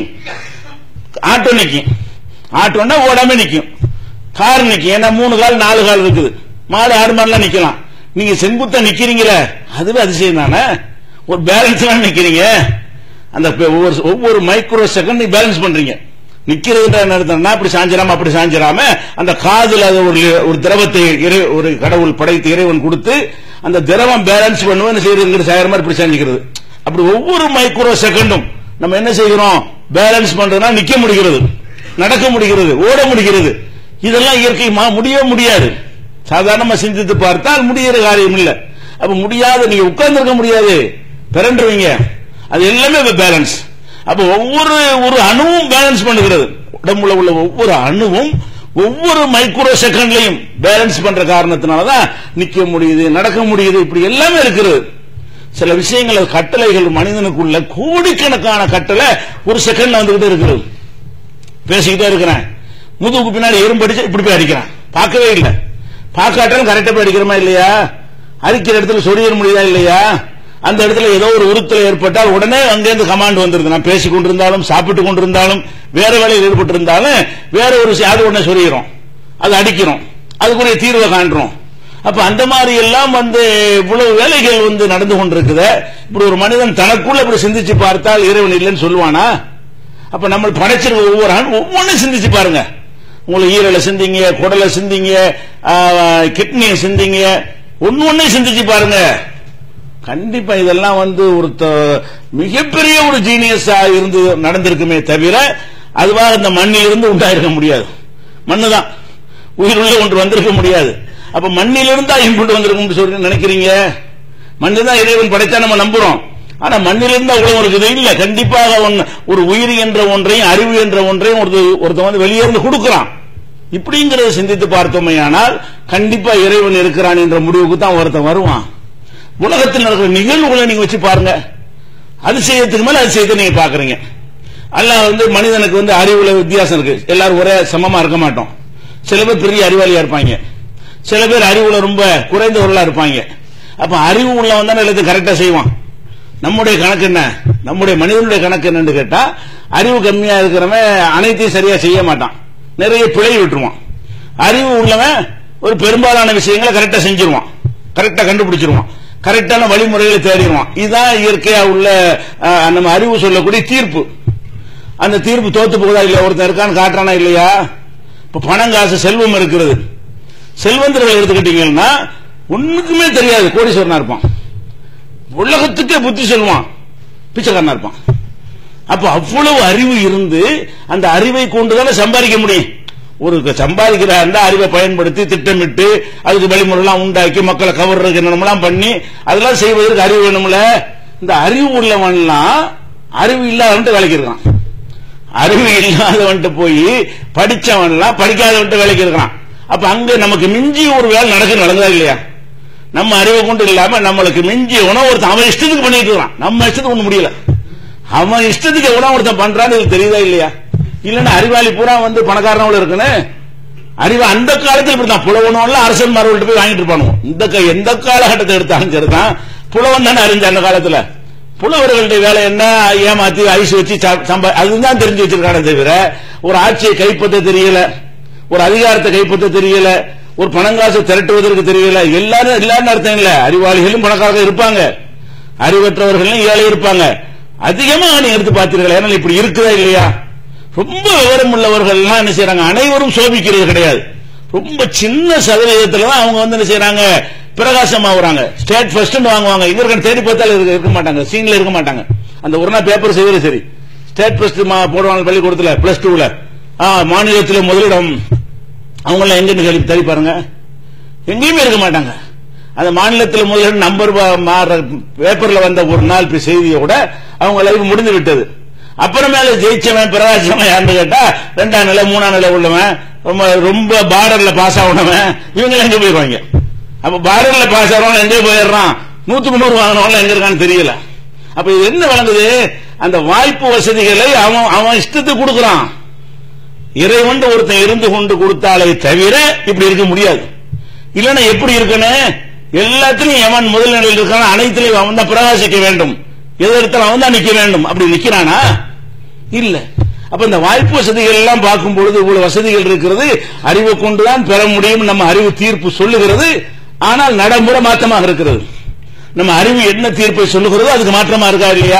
Speaker 1: ஆட்டோ நிக்கும் ஆட்டோன்னா ஓடாம நிக்கும் கார் நிக்கும் ஏன்னா மூணு கால் நாலு கால் இருக்குது மாடு ஆடு மாதிரிலாம் நிக்கலாம் நீங்க செங்குத்தா நிக்கிறீங்களே அதுவே அதிசயம் தானே ஒரு பேலன்ஸ் நிக்கிறீங்க அந்த பே- ஒவ்வொரு ஒவ்வொரு மைக்ரோ செகண்ட் நீ பேலன்ஸ் பண்றீங்க நிக்கிறதுன்ற என்ன அர்த்தம்னா அப்படி சாஞ்சிராம அப்படி சாஞ்சிராம அந்த காதுல அது ஒரு ஒரு திரவத்தை இறை ஒரு கடவுள் படைத்து இறைவன் கொடுத்து அந்த திரவம் பேலன்ஸ் பண்ணுவோம் செய்யறது சாயிரம் மாதிரி இப்படி சாஞ்சிக்கிறது அப்படி ஒவ்வொரு மைக்ரோ செகண்டும் நம்ம என்ன செய்கிறோம் பேலன்ஸ் பண்றதுனா நிக்க முடிகிறது நடக்க முடிகிறது ஓட முடிகிறது இதெல்லாம் இயற்கை மா- முடியவே முடியாது சாதாரணமா சிந்தித்து பார்த்தால் முடிகிற காரியம் இல்ல அப்ப முடியாத நீங்க உட்கார்ந்து இருக்க முடியாது பிறண்டுருவீங்க அது எல்லாமே பேலன்ஸ் அப்ப ஒவ்வொரு ஒரு அணுவும் பேலன்ஸ் பண்ணுகிறது உடம்புல உள்ள ஒவ்வொரு அணுவும் ஒவ்வொரு மைக்ரோ செகண்ட்லையும் பேலன்ஸ் பண்ற காரணத்தினாலதான் நிக்க முடியுது நடக்க முடியுது இப்படி எல்லாமே இருக்கிறது சில விஷயங்கள் அது கட்டளைகள் மனிதனுக்குள்ள கோடிக்கணக்கான கட்டளை ஒரு செகண்ட்ல வந்துகிட்டு இருக்கிறது பேசிக்கிட்டே இருக்கிறேன் முதுகுக்கு பின்னாடி எறும்பு அடிச்சு இப்படி போய் அடிக்கிறான் பார்க்கவே இல்லை பார்க்காட்டாலும் கரெக்டா போய் அடிக்கிறோமா இல்லையா அடிக்கிற இடத்துல சொறிய முடியுதா இல்லையா அந்த இடத்துல ஏதோ ஒரு உறுத்தல் ஏற்பட்டால் உடனே அங்கிருந்து கமாண்ட் வந்துருது நான் பேசிக் கொண்டிருந்தாலும் சாப்பிட்டு கொண்டிருந்தாலும் வேற வேலையில் ஈடுபட்டு இருந்தாலும் வேற ஒரு விஷயம் அது உடனே சொறிகிறோம் அது அடிக்கிறோம் அதுக்குரிய தீர்வை காண்றோம் அப்ப அந்த மாதிரி எல்லாம் வந்து இவ்வளவு வேலைகள் வந்து நடந்து கொண்டிருக்குது இப்படி ஒரு மனிதன் தனக்குள்ள இப்படி சிந்திச்சு பார்த்தால் இறைவன் இல்லைன்னு சொல்லுவானா அப்ப நம்ம படைச்சிருக்க ஒவ்வொரு ஆண் ஒவ்வொன்றும் சிந்திச்சு பாருங்க உங்களுக்கு ஈரலை சிந்திங்க குடலை சிந்திங்க கிட்னியை சிந்திங்க ஒன்னு ஒன்னையும் சிந்திச்சு பாருங்க கண்டிப்பா இதெல்லாம் வந்து ஒரு த- மிகப்பெரிய ஒரு ஜீனியஸா இருந்து நடந்திருக்குமே தவிர அதுவாக இந்த மண்ணில் இருந்து உண்டாயிருக்க முடியாது மண்ணு தான் உயிருள்ள ஒன்று வந்திருக்க முடியாது அப்ப மண்ணிலிருந்து தான் இன்புட்டு வந்திருக்கும் சொல்லி நினைக்கிறீங்க மண்ணு தான் இறைவன் படைத்தா நம்ம நம்புறோம் ஆனா மண்ணிலிருந்து அவ்வளவு இருக்குது இல்ல கண்டிப்பாக ஒன்னு- ஒரு உயிர் என்ற ஒன்றையும் அறிவு என்ற ஒன்றையும் ஒருத்த- ஒருத்தன் வந்து வெளியே இருந்து கொடுக்கிறான் இப்படிங்கிறத சிந்தித்து பார்த்தோமேயானால் கண்டிப்பா இறைவன் இருக்கிறான் என்ற முடிவுக்கு தான் ஒருத்தன் வருவான் உலகத்தில் நடக்கிற நிகழ்வுகளை நீங்க வச்சு பாருங்க அதிசயத்துக்கு மேல அதிசயத்தை நீங்க பாக்குறீங்க அல்லாஹ் வந்து மனிதனுக்கு வந்து அறிவுல வித்தியாசம் இருக்கு எல்லாரும் ஒரே சமமா இருக்க மாட்டோம் சில பேர் பெரிய அறிவாளியா இருப்பாங்க சில பேர் அறிவுல ரொம்ப குறைந்தவர்களா இருப்பாங்க அப்ப அறிவு உள்ளவன் தான் எல்லாத்தையும் கரெக்டா செய்வான் நம்முடைய கணக்கு என்ன நம்முடைய மனிதனுடைய கணக்கு என்னன்னு கேட்டா அறிவு கம்மியா இருக்கிறவன் அனைத்தையும் சரியா செய்ய மாட்டான் நிறைய பிழை விட்டுருவான் அறிவு உள்ளவன் ஒரு பெரும்பாலான விஷயங்களை கரெக்டா செஞ்சிருவான் கரெக்டா கண்டுபிடிச்சிருவான் கரெக்டான வழிமுறைகளை தேடிடுவான் இதுதான் இயற்கையா உள்ள அஹ், நம்ம அறிவு சொல்லக்கூடிய தீர்ப்பு அந்த தீர்ப்பு தோத்து போகுதா இல்லையா ஒருத்தன் இருக்கான்னு காட்டுறானா இல்லையா இப்ப பணம் காசு செல்வம் இருக்கிறது செல்வந்தர்கள் எடுத்துக்கிட்டீங்கன்னா ஒண்ணுக்குமே தெரியாது கோடீஸ்வரனா இருப்பான் உலகத்துக்கே புத்தி சொல்லுவான் பிச்சைக்காரனா இருப்பான் அப்ப அவ்வளவு அறிவு இருந்து அந்த அறிவை கொண்டுதானே சம்பாதிக்க முடியும் ஒரு சம்பாதிக்கிற அந்த அறிவை பயன்படுத்தி திட்டமிட்டு அதுக்கு வழிமுறைலாம் உண்டாக்கி மக்களை கவர்றதுக்கு என்னென்னலாம் பண்ணி அதெல்லாம் செய்வதற்கு அறிவு வேணும்ல இந்த அறிவு உள்ளவன்லாம் அறிவு இல்லாதவன்ட்டு வேலைக்கு இருக்கான் அறிவு இல்லாதவன்ட்டு போய் படிச்சவன்லாம் படிக்காதவன்ட்டு வேலைக்கு இருக்கான் அப்ப அங்க நமக்கு மிஞ்சி ஒரு வேலை நடக்க நடந்ததா இல்லையா நம்ம அறிவை கொண்டு இல்லாம நம்மளுக்கு மிஞ்சி உணவு ஒருத்தன் அவன் இஷ்டத்துக்கு பண்ணிட்டு இருக்கான் நம்ம இஷ்டத்துக்கு ஒண்ணு முடியல அவன் இஷ்டத்துக்கு உணவு ஒருத்தன் பண்றான்னு இது தெரியுதா இல்லையா இல்லன்னா அறிவாளி பூரா வந்து பணக்காரனோட இருக்குன்னு அறிவு அந்த காலத்துல இப்படிதான் புலவனோம்ல அரசன் மரவள்கிட்ட போய் வாங்கிட்டு இருப்பானு இந்த க- எந்த காலகட்டத்தை எடுத்தாலும் சரிதான் புலவன் தானே அறிஞ்ச அந்த காலத்துல புலவர்களுடைய வேலை என்ன ஏமாத்தி ஐஸ் வச்சு சா- சம்பா அதுதான் தெரிஞ்சு வச்சிருக்கானே தவிர ஒரு ஆட்சியை கைப்பற்ற தெரியல ஒரு அதிகாரத்தை கைப்பற்ற தெரியல ஒரு பணங்காசை திரட்டுவதற்கு தெரியல எல்லாரும் எல்லாரும் அர்த்தம் இல்ல அறிவாளிகளும் பணக்காரர்கள் இருப்பாங்க அறிவற்றவர்களும் ஏழை இருப்பாங்க அதிகமா நீங்க எடுத்து பார்த்தீர்கள் ஏன்னா இப்படி இருக்குதா இல்லையா ரொம்ப விவரம் உள்ளவர்கள் எல்லாம் என்ன செய்யறாங்க அனைவரும் சோபிக்கிறது கிடையாது ரொம்ப சின்ன சதவீதத்துல தான் அவங்க வந்து என்ன செய்யறாங்க பிரகாசமாகறாங்க ஸ்டேட் ஃபர்ஸ்ட் வாங்குவாங்க இங்க இருக்க தேடி பார்த்தாலும் இருக்க இருக்க மாட்டாங்க சீன்ல இருக்க மாட்டாங்க அந்த ஒரு நாள் பேப்பர் செய்வது சரி ஸ்டேட் ஃபர்ஸ்ட் போடுவாங்க பள்ளிக்கூடத்துல பிளஸ் டூல மாநிலத்தில் முதலிடம் அவங்க எல்லாம் எங்க கேள்வி தேடி பாருங்க எங்கேயுமே இருக்க மாட்டாங்க அந்த மாநிலத்தில் முதலிடம் நம்பர் மாற பேப்பர்ல வந்த ஒரு நாள் இப்ப செய்தியோட அவங்க லைஃப் முடிந்து விட்டது அப்புறமேல ஜெயிச்சவன் பிரகாசவன் யாருன்னு கேட்டா ரெண்டாம் நிலை மூணாம் நிலை உள்ளவன் ரொம்ப ரொம்ப பார்டர்ல பாஸ் ஆகணவன் இவங்க எங்க போயிருவாங்க அப்ப பார்டர்ல பாஸ் ஆகிறவன் எங்கே போயிடுறான் நூத்தி முன்னூறு வாங்கினவன் எங்க இருக்கான்னு தெரியல அப்ப இது என்ன வழங்குது அந்த வாய்ப்பு வசதிகளை அவன் அவன் இஷ்டத்துக்கு கொடுக்கறான் இறைவன் ஒருத்தன் இருந்து கொண்டு கொடுத்தாலே தவிர இப்படி இருக்க முடியாது இல்லன்னா எப்படி இருக்கணும் எல்லாத்திலையும் எவன் முதல் நிலையில் இருக்கான அனைத்திலையும் அவன் தான் பிரகாசிக்க வேண்டும் எது எடுத்தாலும் அவன் தான் நிக்க வேண்டும் அப்படி நிக்கிறானா இல்ல அப்ப இந்த வாய்ப்பு வசதிகள் எல்லாம் பார்க்கும் பொழுது இவ்வளவு வசதிகள் இருக்கிறது அறிவை கொண்டுதான் பெற முடியும் நம்ம அறிவு தீர்ப்பு சொல்லுகிறது ஆனால் நடைமுறை மாற்றமாக இருக்கிறது நம்ம அறிவு என்ன தீர்ப்பை சொல்லுகிறதோ அதுக்கு மாற்றமா இருக்கா இல்லையா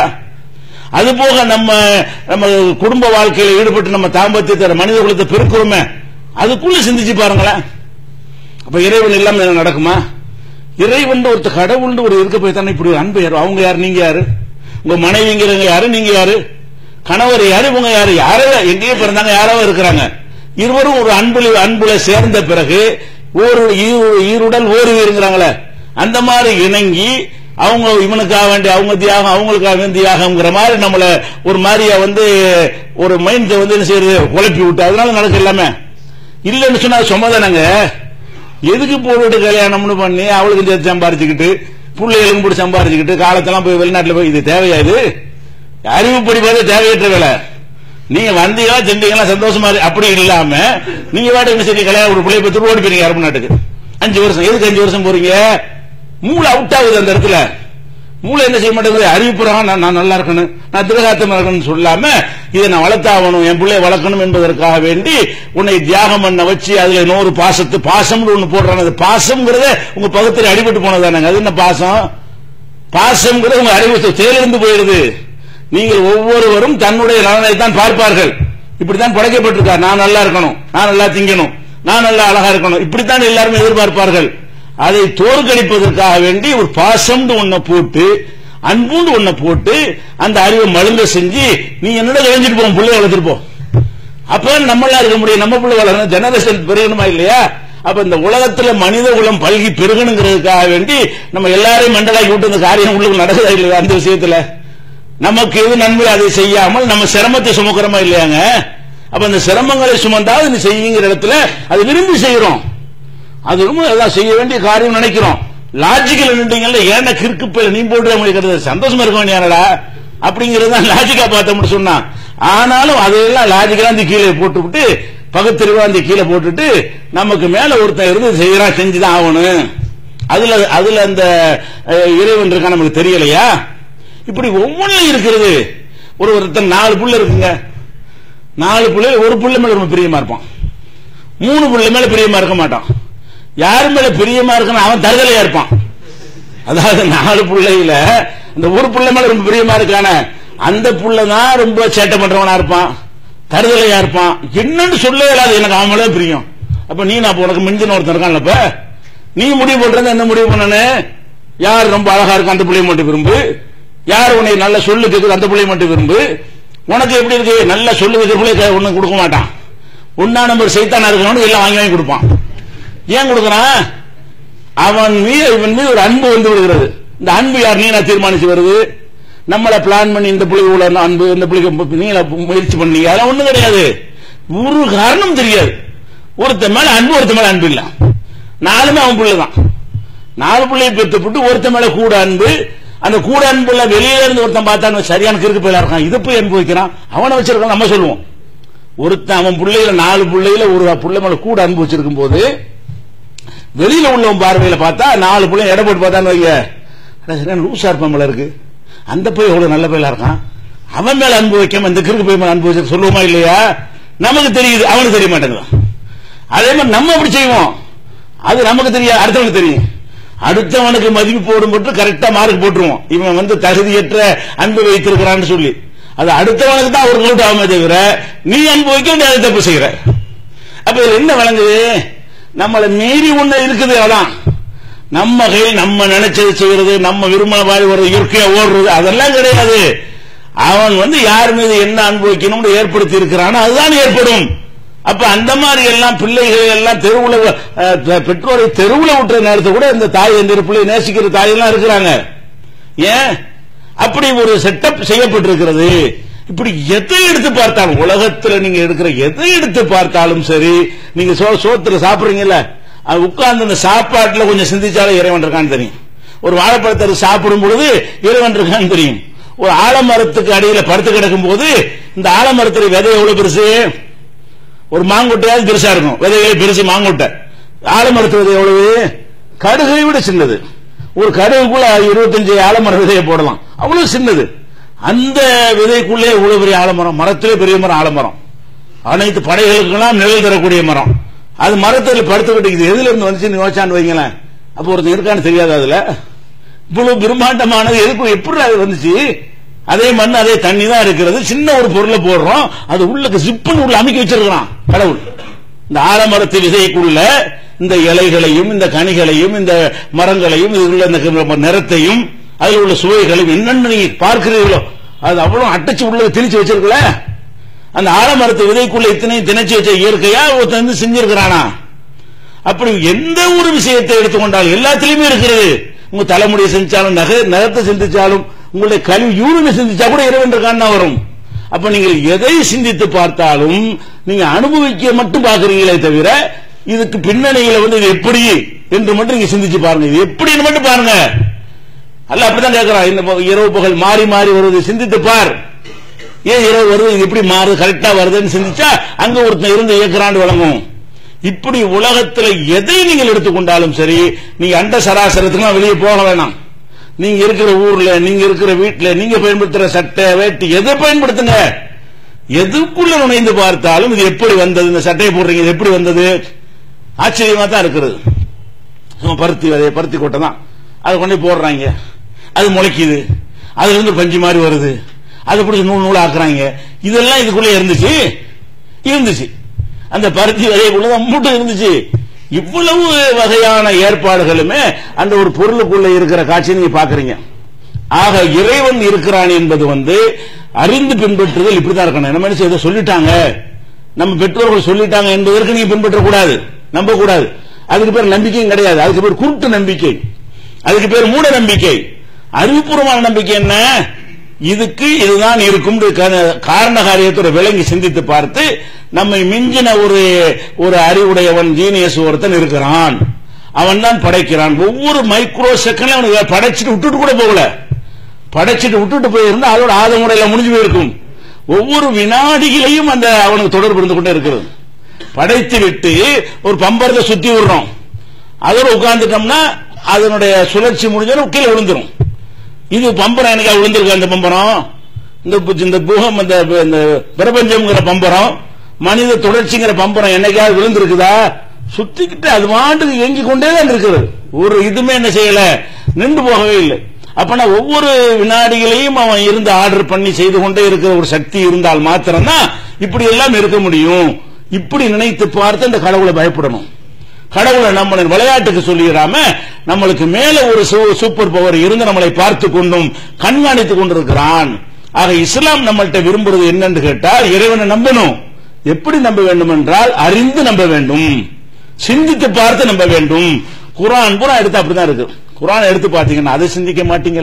Speaker 1: அது போக நம்ம நம்ம குடும்ப வாழ்க்கையில ஈடுபட்டு நம்ம தாம்பத்தியத்தை மனித குலத்தை பெருக்கிறோமே அதுக்குள்ள சிந்திச்சு பாருங்களேன் அப்ப இறைவன் இல்லாம என்ன நடக்குமா இறைவன் ஒருத்த கடவுள் ஒரு இருக்க போய் தானே இப்படி ஒரு அன்பு யாரு அவங்க யாரு நீங்க யாரு உங்க மனைவிங்கிறவங்க யாரு நீங்க யாரு கணவர் யாரு இவங்க யாரு யாரோ எங்கேயோ பிறந்தாங்க யாரோ இருக்கிறாங்க இருவரும் ஒரு அன்புல அன்புல சேர்ந்த பிறகு ஒரு ஈ- ஈருடல் ஓர் உயிருங்கிறாங்களே அந்த மாதிரி இணங்கி அவங்க இவனுக்காக வேண்டிய அவங்க தியாகம் அவங்களுக்காக வேண்டிய தியாகம்ங்கிற மாதிரி நம்மள ஒரு மாதிரியா வந்து ஒரு மைண்ட் வந்து என்ன செய்யறது குழப்பி விட்டு அதனால நடக்க எல்லாமே இல்லைன்னு சொன்னா சுமதானங்க எதுக்கு போட்டுட்டு கல்யாணம்னு பண்ணி அவளுக்கு சேர்த்து சம்பாரிச்சுக்கிட்டு பிள்ளைகளுக்கும் போட்டு சம்பாரிச்சுக்கிட்டு காலத்தெல்லாம் போய் வெளிநாட்டுல போய் இது தேவையா இது அறிவுப்படி பார்த்து தேவையற்ற வேலை நீங்க வந்தீங்களா செஞ்சீங்களா சந்தோஷமா இரு- அப்படி இல்லாம நீங்க வாடகை என்ன செய்ய கல்யாணம் ஒரு பிள்ளைய பத்து ஓடி போறீங்க அரபு நாட்டுக்கு அஞ்சு வருஷம் எதுக்கு அஞ்சு வருஷம் போறீங்க மூளை அவுட் ஆகுது அந்த இடத்துல மூளை என்ன செய்ய மாட்டேங்குது அறிவிப்புறான் நான் நான் நல்லா இருக்கணும் நான் திரகாத்தமா இருக்கணும்னு சொல்லாம இதை நான் வளர்த்தாகணும் என் பிள்ளைய வளர்க்கணும் என்பதற்காக வேண்டி உன்னை தியாகம் பண்ண வச்சு அதுல இன்னொரு பாசத்து பாசம்னு ஒண்ணு போடுறாங்க அது பாசம்ங்கிறத உங்க பகுத்தில் அடிபட்டு போனதானங்க அது என்ன பாசம் பாசம்ங்கிறது உங்க அறிவு செயலிருந்து போயிடுது நீங்கள் ஒவ்வொருவரும் தன்னுடைய நலனை தான் பார்ப்பார்கள் இப்படித்தான் படைக்கப்பட்டிருக்கார் நான் நல்லா இருக்கணும் நான் நல்லா திங்கணும் நான் நல்லா அழகா இருக்கணும் இப்படித்தான் எல்லாரும் எதிர்பார்ப்பார்கள் அதை தோற்கடிப்பதற்காக வேண்டி ஒரு பாசம்னு ஒன்ன போட்டு அன்புண்டு ஒன்ன போட்டு அந்த அறிவை மழுங்க செஞ்சு நீ என்னோட கழிஞ்சிட்டு போ பிள்ளை வளர்த்துட்டு போ அப்ப நம்மளா இருக்க முடியும் நம்ம பிள்ளை வளரணும் ஜெனரேஷன் பெருகணுமா இல்லையா அப்ப இந்த உலகத்துல மனித குலம் பல்கி பெருகணுங்கிறதுக்காக வேண்டி நம்ம எல்லாரையும் மண்டலாக்கி விட்டு இந்த காரியம் உள்ளுக்கு நடக்குதா இல்லையா அந்த விஷயத்துல நமக்கு எது நன்மை அதை செய்யாமல் நம்ம சிரமத்தை சுமக்கிறோமா இல்லையாங்க அப்ப அந்த சிரமங்களை சுமந்தாவது நீ செய்யுங்கிற இடத்துல அது விரும்பி செய்யறோம் அது ரொம்ப அதான் செய்ய வேண்டிய காரியம் நினைக்கிறோம் லாஜிக்கல் நின்றீங்கல்ல ஏன்னா கிறுக்கு பேர் நீ போட்டு உங்களுக்கு சந்தோஷமா இருக்க வேண்டியானடா அப்படிங்கிறது தான் லாஜிக்கா பார்த்தோம்னு சொன்னா ஆனாலும் அதையெல்லாம் லாஜிக்கலா அந்த கீழே போட்டு விட்டு பகுத்தறிவா அந்த கீழே போட்டுட்டு நமக்கு மேல ஒருத்தன் இருந்து செய்யறான் செஞ்சுதான் ஆகணும் அதுல அதுல அந்த அஹ், இறைவன் இருக்கா நமக்கு தெரியலையா இப்படி ஒவ்வொன்றும் இருக்கிறது ஒரு ஒருத்தன் நாலு புள்ள இருக்குங்க நாலு புள்ள ஒரு புள்ள மேல ரொம்ப பிரியமா இருப்பான் மூணு புள்ள மேல பிரியமா இருக்க மாட்டான் யார் மேல பிரியமா இருக்கணும் அவன் தருதலையா இருப்பான் அதாவது நாலு பிள்ளையில இந்த ஒரு புள்ள மேல ரொம்ப பிரியமா இருக்கானே அந்த புள்ள தான் ரொம்ப சேட்டை பண்றவனா இருப்பான் தருதலையா இருப்பான் என்னன்னு சொல்ல இயலாது எனக்கு அவன் மேல பிரியம் அப்ப நீ நான் அப்ப உனக்கு மிஞ்சின ஒருத்தன் இருக்கான்ல இப்ப நீ முடிவு பண்றது என்ன முடிவு பண்ணனு யார் ரொம்ப அழகா இருக்கு அந்த பிள்ளைய மட்டும் விரும்பு யார் உன்னை நல்ல சொல்லு கேக்குது அந்த பிள்ளைய மட்டும் விரும்பு உனக்கு எப்படி இருக்கு நல்ல சொல்லு வைக்கிற பிள்ளை ஒண்ணு கொடுக்க மாட்டான் ஒன்னா நம்பர் சைத்தானா இருக்கவனுக்கு எல்லாம் வாங்கி வாங்கி கொடுப்பான் ஏன் கொடுக்கறான் அவன் மீது இவன் மீது ஒரு அன்பு வந்து விடுகிறது இந்த அன்பு யார் நீ நான் தீர்மானிச்சு வருது நம்மளை பிளான் பண்ணி இந்த பிள்ளை இவ்வளவு அன்பு இந்த பிள்ளைக்கு நீங்கள முயற்சி பண்ணீங்க அதெல்லாம் ஒண்ணும் கிடையாது ஒரு காரணம் தெரியாது ஒருத்த மேல அன்பு ஒருத்த மேல அன்பு இல்ல நாலுமே அவன் பிள்ளை தான் நாலு பிள்ளையை பெற்றுப்பட்டு ஒருத்த மேல கூட அன்பு அந்த கூட அன்புள்ள வெளியில இருந்து ஒருத்தன் பார்த்தான்னு சரியான கிறுக்கு போயில இருக்கான் இதை போய் அன்பு வைக்கிறான் அவனை வச்சிருக்கான் நம்ம சொல்லுவோம் ஒருத்தன் அவன் பிள்ளையில நாலு பிள்ளையில ஒரு பிள்ளை மேல கூட அன்பு வச்சிருக்கும் போது வெளியில உள்ளவன் பார்வையில பார்த்தா நாலு பிள்ளை எடை போட்டு பார்த்தான்னு வைங்க அட, சரியான லூசா இருப்பான் போல இருக்கு அந்த போய் எவ்வளவு நல்ல பையலா இருக்கான் அவன் மேல அன்பு வைக்காம இந்த கிறுக்கு போய் மேல அன்பு வச்சு சொல்லுவோமா இல்லையா நமக்கு தெரியுது அவனுக்கு தெரிய மாட்டேங்குது அதே மாதிரி நம்ம அப்படி செய்வோம் அது நமக்கு தெரியாது அடுத்தவனுக்கு தெரியும் அடுத்தவனுக்கு மதிப்பு போடும் போட்டு கரெக்டா மார்க் போட்டுருவோம் இவன் வந்து தகுதியற்ற அன்பு வைத்திருக்கிறான்னு சொல்லி அது அடுத்தவனுக்கு தான் ஒரு கூட்டு ஆகுமே தவிர நீ அன்பு வைக்க நீ அதை தப்பு செய்யற அப்ப இதுல என்ன வழங்குது நம்மளை மீறி ஒண்ணு இருக்குது அதான் நம்ம கையில் நம்ம நினைச்சது செய்யறது நம்ம விரும்பின மாதிரி ஒரு இயற்கையா ஓடுறது அதெல்லாம் கிடையாது அவன் வந்து யார் மீது என்ன அனுபவிக்கணும்னு ஏற்படுத்தி இருக்கிறானோ அதுதான் ஏற்படும் அப்ப அந்த மாதிரி எல்லாம் பிள்ளைகளை எல்லாம் தெருவுல அஹ், பெற்றோரை தெருவுல விட்டுற நேரத்தை கூட இந்த தாய் இந்த பிள்ளை நேசிக்கிற தாயெல்லாம் இருக்கிறாங்க ஏன் அப்படி ஒரு செட்டப் செய்யப்பட்டிருக்கிறது இப்படி எதை எடுத்து பார்த்தாலும் உலகத்துல நீங்க எடுக்கிற எதை எடுத்து பார்த்தாலும் சரி நீங்க சோ- சோத்துல சாப்பிடுறீங்கல்ல அது உட்கார்ந்து அந்த சாப்பாட்டுல கொஞ்சம் சிந்திச்சாலே இறைவன் இருக்கான்னு தெரியும் ஒரு வாழைப்பழத்தை சாப்பிடும் பொழுது இறைவன் இருக்கான்னு தெரியும் ஒரு ஆலமரத்துக்கு அடியில படுத்து கிடக்கும் போது இந்த ஆலமரத்துல விதை எவ்வளவு பெருசு ஒரு மாங்கொட்டையாவது பெருசா இருக்கும் விதைகளே பெருசு மாங்கொட்டை ஆலமரத்து விதை எவ்வளவு கடுகை விட சின்னது ஒரு கடுகுக்குள்ள இருபத்தஞ்சு ஆலமர விதையை போடலாம் அவ்வளவு சின்னது அந்த விதைக்குள்ளே இவ்வளவு பெரிய ஆலமரம் மரத்திலே பெரிய மரம் ஆலமரம் அனைத்து படைகளுக்கெல்லாம் நிழல் தரக்கூடிய மரம் அது மரத்தில் படுத்துக்கிட்டு இது எதுல இருந்து வந்துச்சுன்னு யோசிச்சான்னு வைங்களேன் அப்போ ஒருத்தன் இருக்கான்னு தெரியாது அதுல இவ்வளவு பிரம்மாண்டமானது எதுக்கு எப்படி அது வந்துச்சு அதே மண் அதே தண்ணி தான் இருக்கிறது சின்ன ஒரு பொருளை போடுறோம் அது உள்ளுக்கு ஜிப்புன்னு உள்ள அமைக்க வச்சிருக்கிறான் கடவுள் இந்த ஆலமரத்து விதைக்குள்ள இந்த இலைகளையும் இந்த கனிகளையும் இந்த மரங்களையும் இதில் உள்ள இந்த நிறத்தையும் அதில் உள்ள சுவைகளையும் என்னென்ன நீங்க பார்க்கிறீர்களோ அது அவ்வளவு அட்டச்சு உள்ள திணிச்சு வச்சிருக்கல அந்த ஆலமரத்து விதைக்குள்ள இத்தனையும் திணைச்சு வச்ச இயற்கையா ஒருத்தன் வந்து செஞ்சிருக்கிறானா அப்படி எந்த ஒரு விஷயத்தை எடுத்துக்கொண்டாலும் எல்லாத்திலுமே இருக்கிறது உங்க தலைமுடியை செஞ்சாலும் நகை நகத்தை சிந்திச்சாலும் உங்களுடைய கல்வி யூரினை சிந்திச்சா கூட இறைவன் இருக்கான்னு வரும் அப்ப நீங்கள் எதை சிந்தித்து பார்த்தாலும் நீங்க அனுபவிக்க மட்டும் பார்க்கறீங்களே தவிர இதுக்கு பின்னணியில வந்து இது எப்படி என்று மட்டும் நீங்க சிந்திச்சு பாருங்க இது எப்படின்னு மட்டும் பாருங்க அல்ல அப்படிதான் கேட்கிறான் இந்த ப- இரவு பகல் மாறி மாறி வருவது சிந்தித்து பார் ஏன் இரவு வருது இது எப்படி மாறுது கரெக்டா வருதுன்னு சிந்திச்சா அங்க ஒருத்தன் இருந்து இயக்குறாண்டு வழங்கும் இப்படி உலகத்துல எதை நீங்கள் எடுத்துக்கொண்டாலும் சரி நீங்க அண்ட சராசரத்துக்கு வெளியே போக வேணாம் நீங்க இருக்கிற ஊர்ல நீங்க இருக்கிற வீட்டுல நீங்க பயன்படுத்துற சட்டை வேட்டி எதை பயன்படுத்துங்க எதுக்குள்ள நுழைந்து பார்த்தாலும் இது எப்படி வந்தது இந்த சட்டையை போடுறீங்க இது எப்படி வந்தது ஆச்சரியமா தான் இருக்கிறது சும்மா பருத்தி விதைய பருத்தி கொட்டை தான் அதை கொண்டு போய் போடுறாங்க அது முளைக்குது அதுல இருந்து பஞ்சு மாதிரி வருது அதை பிடிச்சி நூல் நூல் ஆக்குறாங்க இதெல்லாம் இதுக்குள்ள இருந்துச்சு இருந்துச்சு அந்த பருத்தி விதைக்குள்ள தான் மூட்டை இருந்துச்சு இவ்வளவு வகையான ஏற்பாடுகளுமே அந்த ஒரு பொருளுக்குள்ள இருக்கிற காட்சி நீங்க பாக்குறீங்க ஆக இறைவன் இருக்கிறான் என்பது வந்து அறிந்து பின்பற்றுதல் இப்படிதான் இருக்கணும் நம்ம என்ன செய்ய சொல்லிட்டாங்க நம்ம பெற்றோர்கள் சொல்லிட்டாங்க என்பதற்கு நீங்க பின்பற்ற கூடாது நம்ப கூடாது அதுக்கு பேர் நம்பிக்கையும் கிடையாது அதுக்கு பேர் குருட்டு நம்பிக்கை அதுக்கு பேர் மூட நம்பிக்கை அறிவுபூர்வமான நம்பிக்கை என்ன இதுக்கு இதுதான் இருக்கும் காரண காரியத்தோட விளங்கி சிந்தித்து பார்த்து நம்மை மிஞ்சின ஒரு ஒரு அறிவுடையவன் ஜீனியஸ் ஒருத்தன் இருக்கிறான் அவன் தான் படைக்கிறான் ஒவ்வொரு மைக்ரோ செகண்ட்ல அவனுக்கு படைச்சிட்டு விட்டுட்டு கூட போகல படைச்சிட்டு விட்டுட்டு போயிருந்தா அதோட ஆத முறையில முடிஞ்சு போயிருக்கும் ஒவ்வொரு வினாடியிலையும் அந்த அவனுக்கு தொடர்பு இருந்து கொண்டே இருக்கிறது படைத்து விட்டு ஒரு பம்பரத்தை சுத்தி விடுறோம் அதோட உட்கார்ந்துட்டோம்னா அதனுடைய சுழற்சி முடிஞ்சோம் கீழே விழுந்துரும் இது பம்பரம் எனக்கு விழுந்திருக்கு அந்த பம்பரம் இந்த பு- இந்த பூகம் இந்த இந்த பிரபஞ்சம்ங்கிற பம்பரம் மனித தொடர்ச்சிங்கிற பம்பரம் என்னைக்காவது விழுந்திருக்குதா சுத்திக்கிட்டு அது மாட்டுக்கு இயங்கி கொண்டே தான் இருக்கிறது ஒரு இதுமே என்ன செய்யல நின்று போகவே இல்லை அப்பனா ஒவ்வொரு வினாடிகளையும் அவன் இருந்து ஆர்டர் பண்ணி செய்து கொண்டே இருக்கிற ஒரு சக்தி இருந்தால் மாத்திரம்தான் இப்படி எல்லாம் இருக்க முடியும் இப்படி நினைத்து பார்த்து அந்த கடவுளை பயப்படணும் கடவுளை நம்ம விளையாட்டுக்கு சொல்லிடாம நம்மளுக்கு மேல ஒரு சூ- சூப்பர் பவர் இருந்து நம்மளை பார்த்து கொண்டும் கண்காணித்துக் கொண்டிருக்கிறான் ஆக இஸ்லாம் நம்மள்ட்ட விரும்புறது என்னன்னு கேட்டால் இறைவனை நம்பணும் எப்படி நம்ப வேண்டும் என்றால் அறிந்து நம்ப வேண்டும் சிந்தித்து பார்த்து நம்ப வேண்டும் குரான் பூரா எடுத்து அப்படிதான் இருக்கு குரான் எடுத்து பார்த்தீங்கன்னா அதை சிந்திக்க மாட்டீங்களா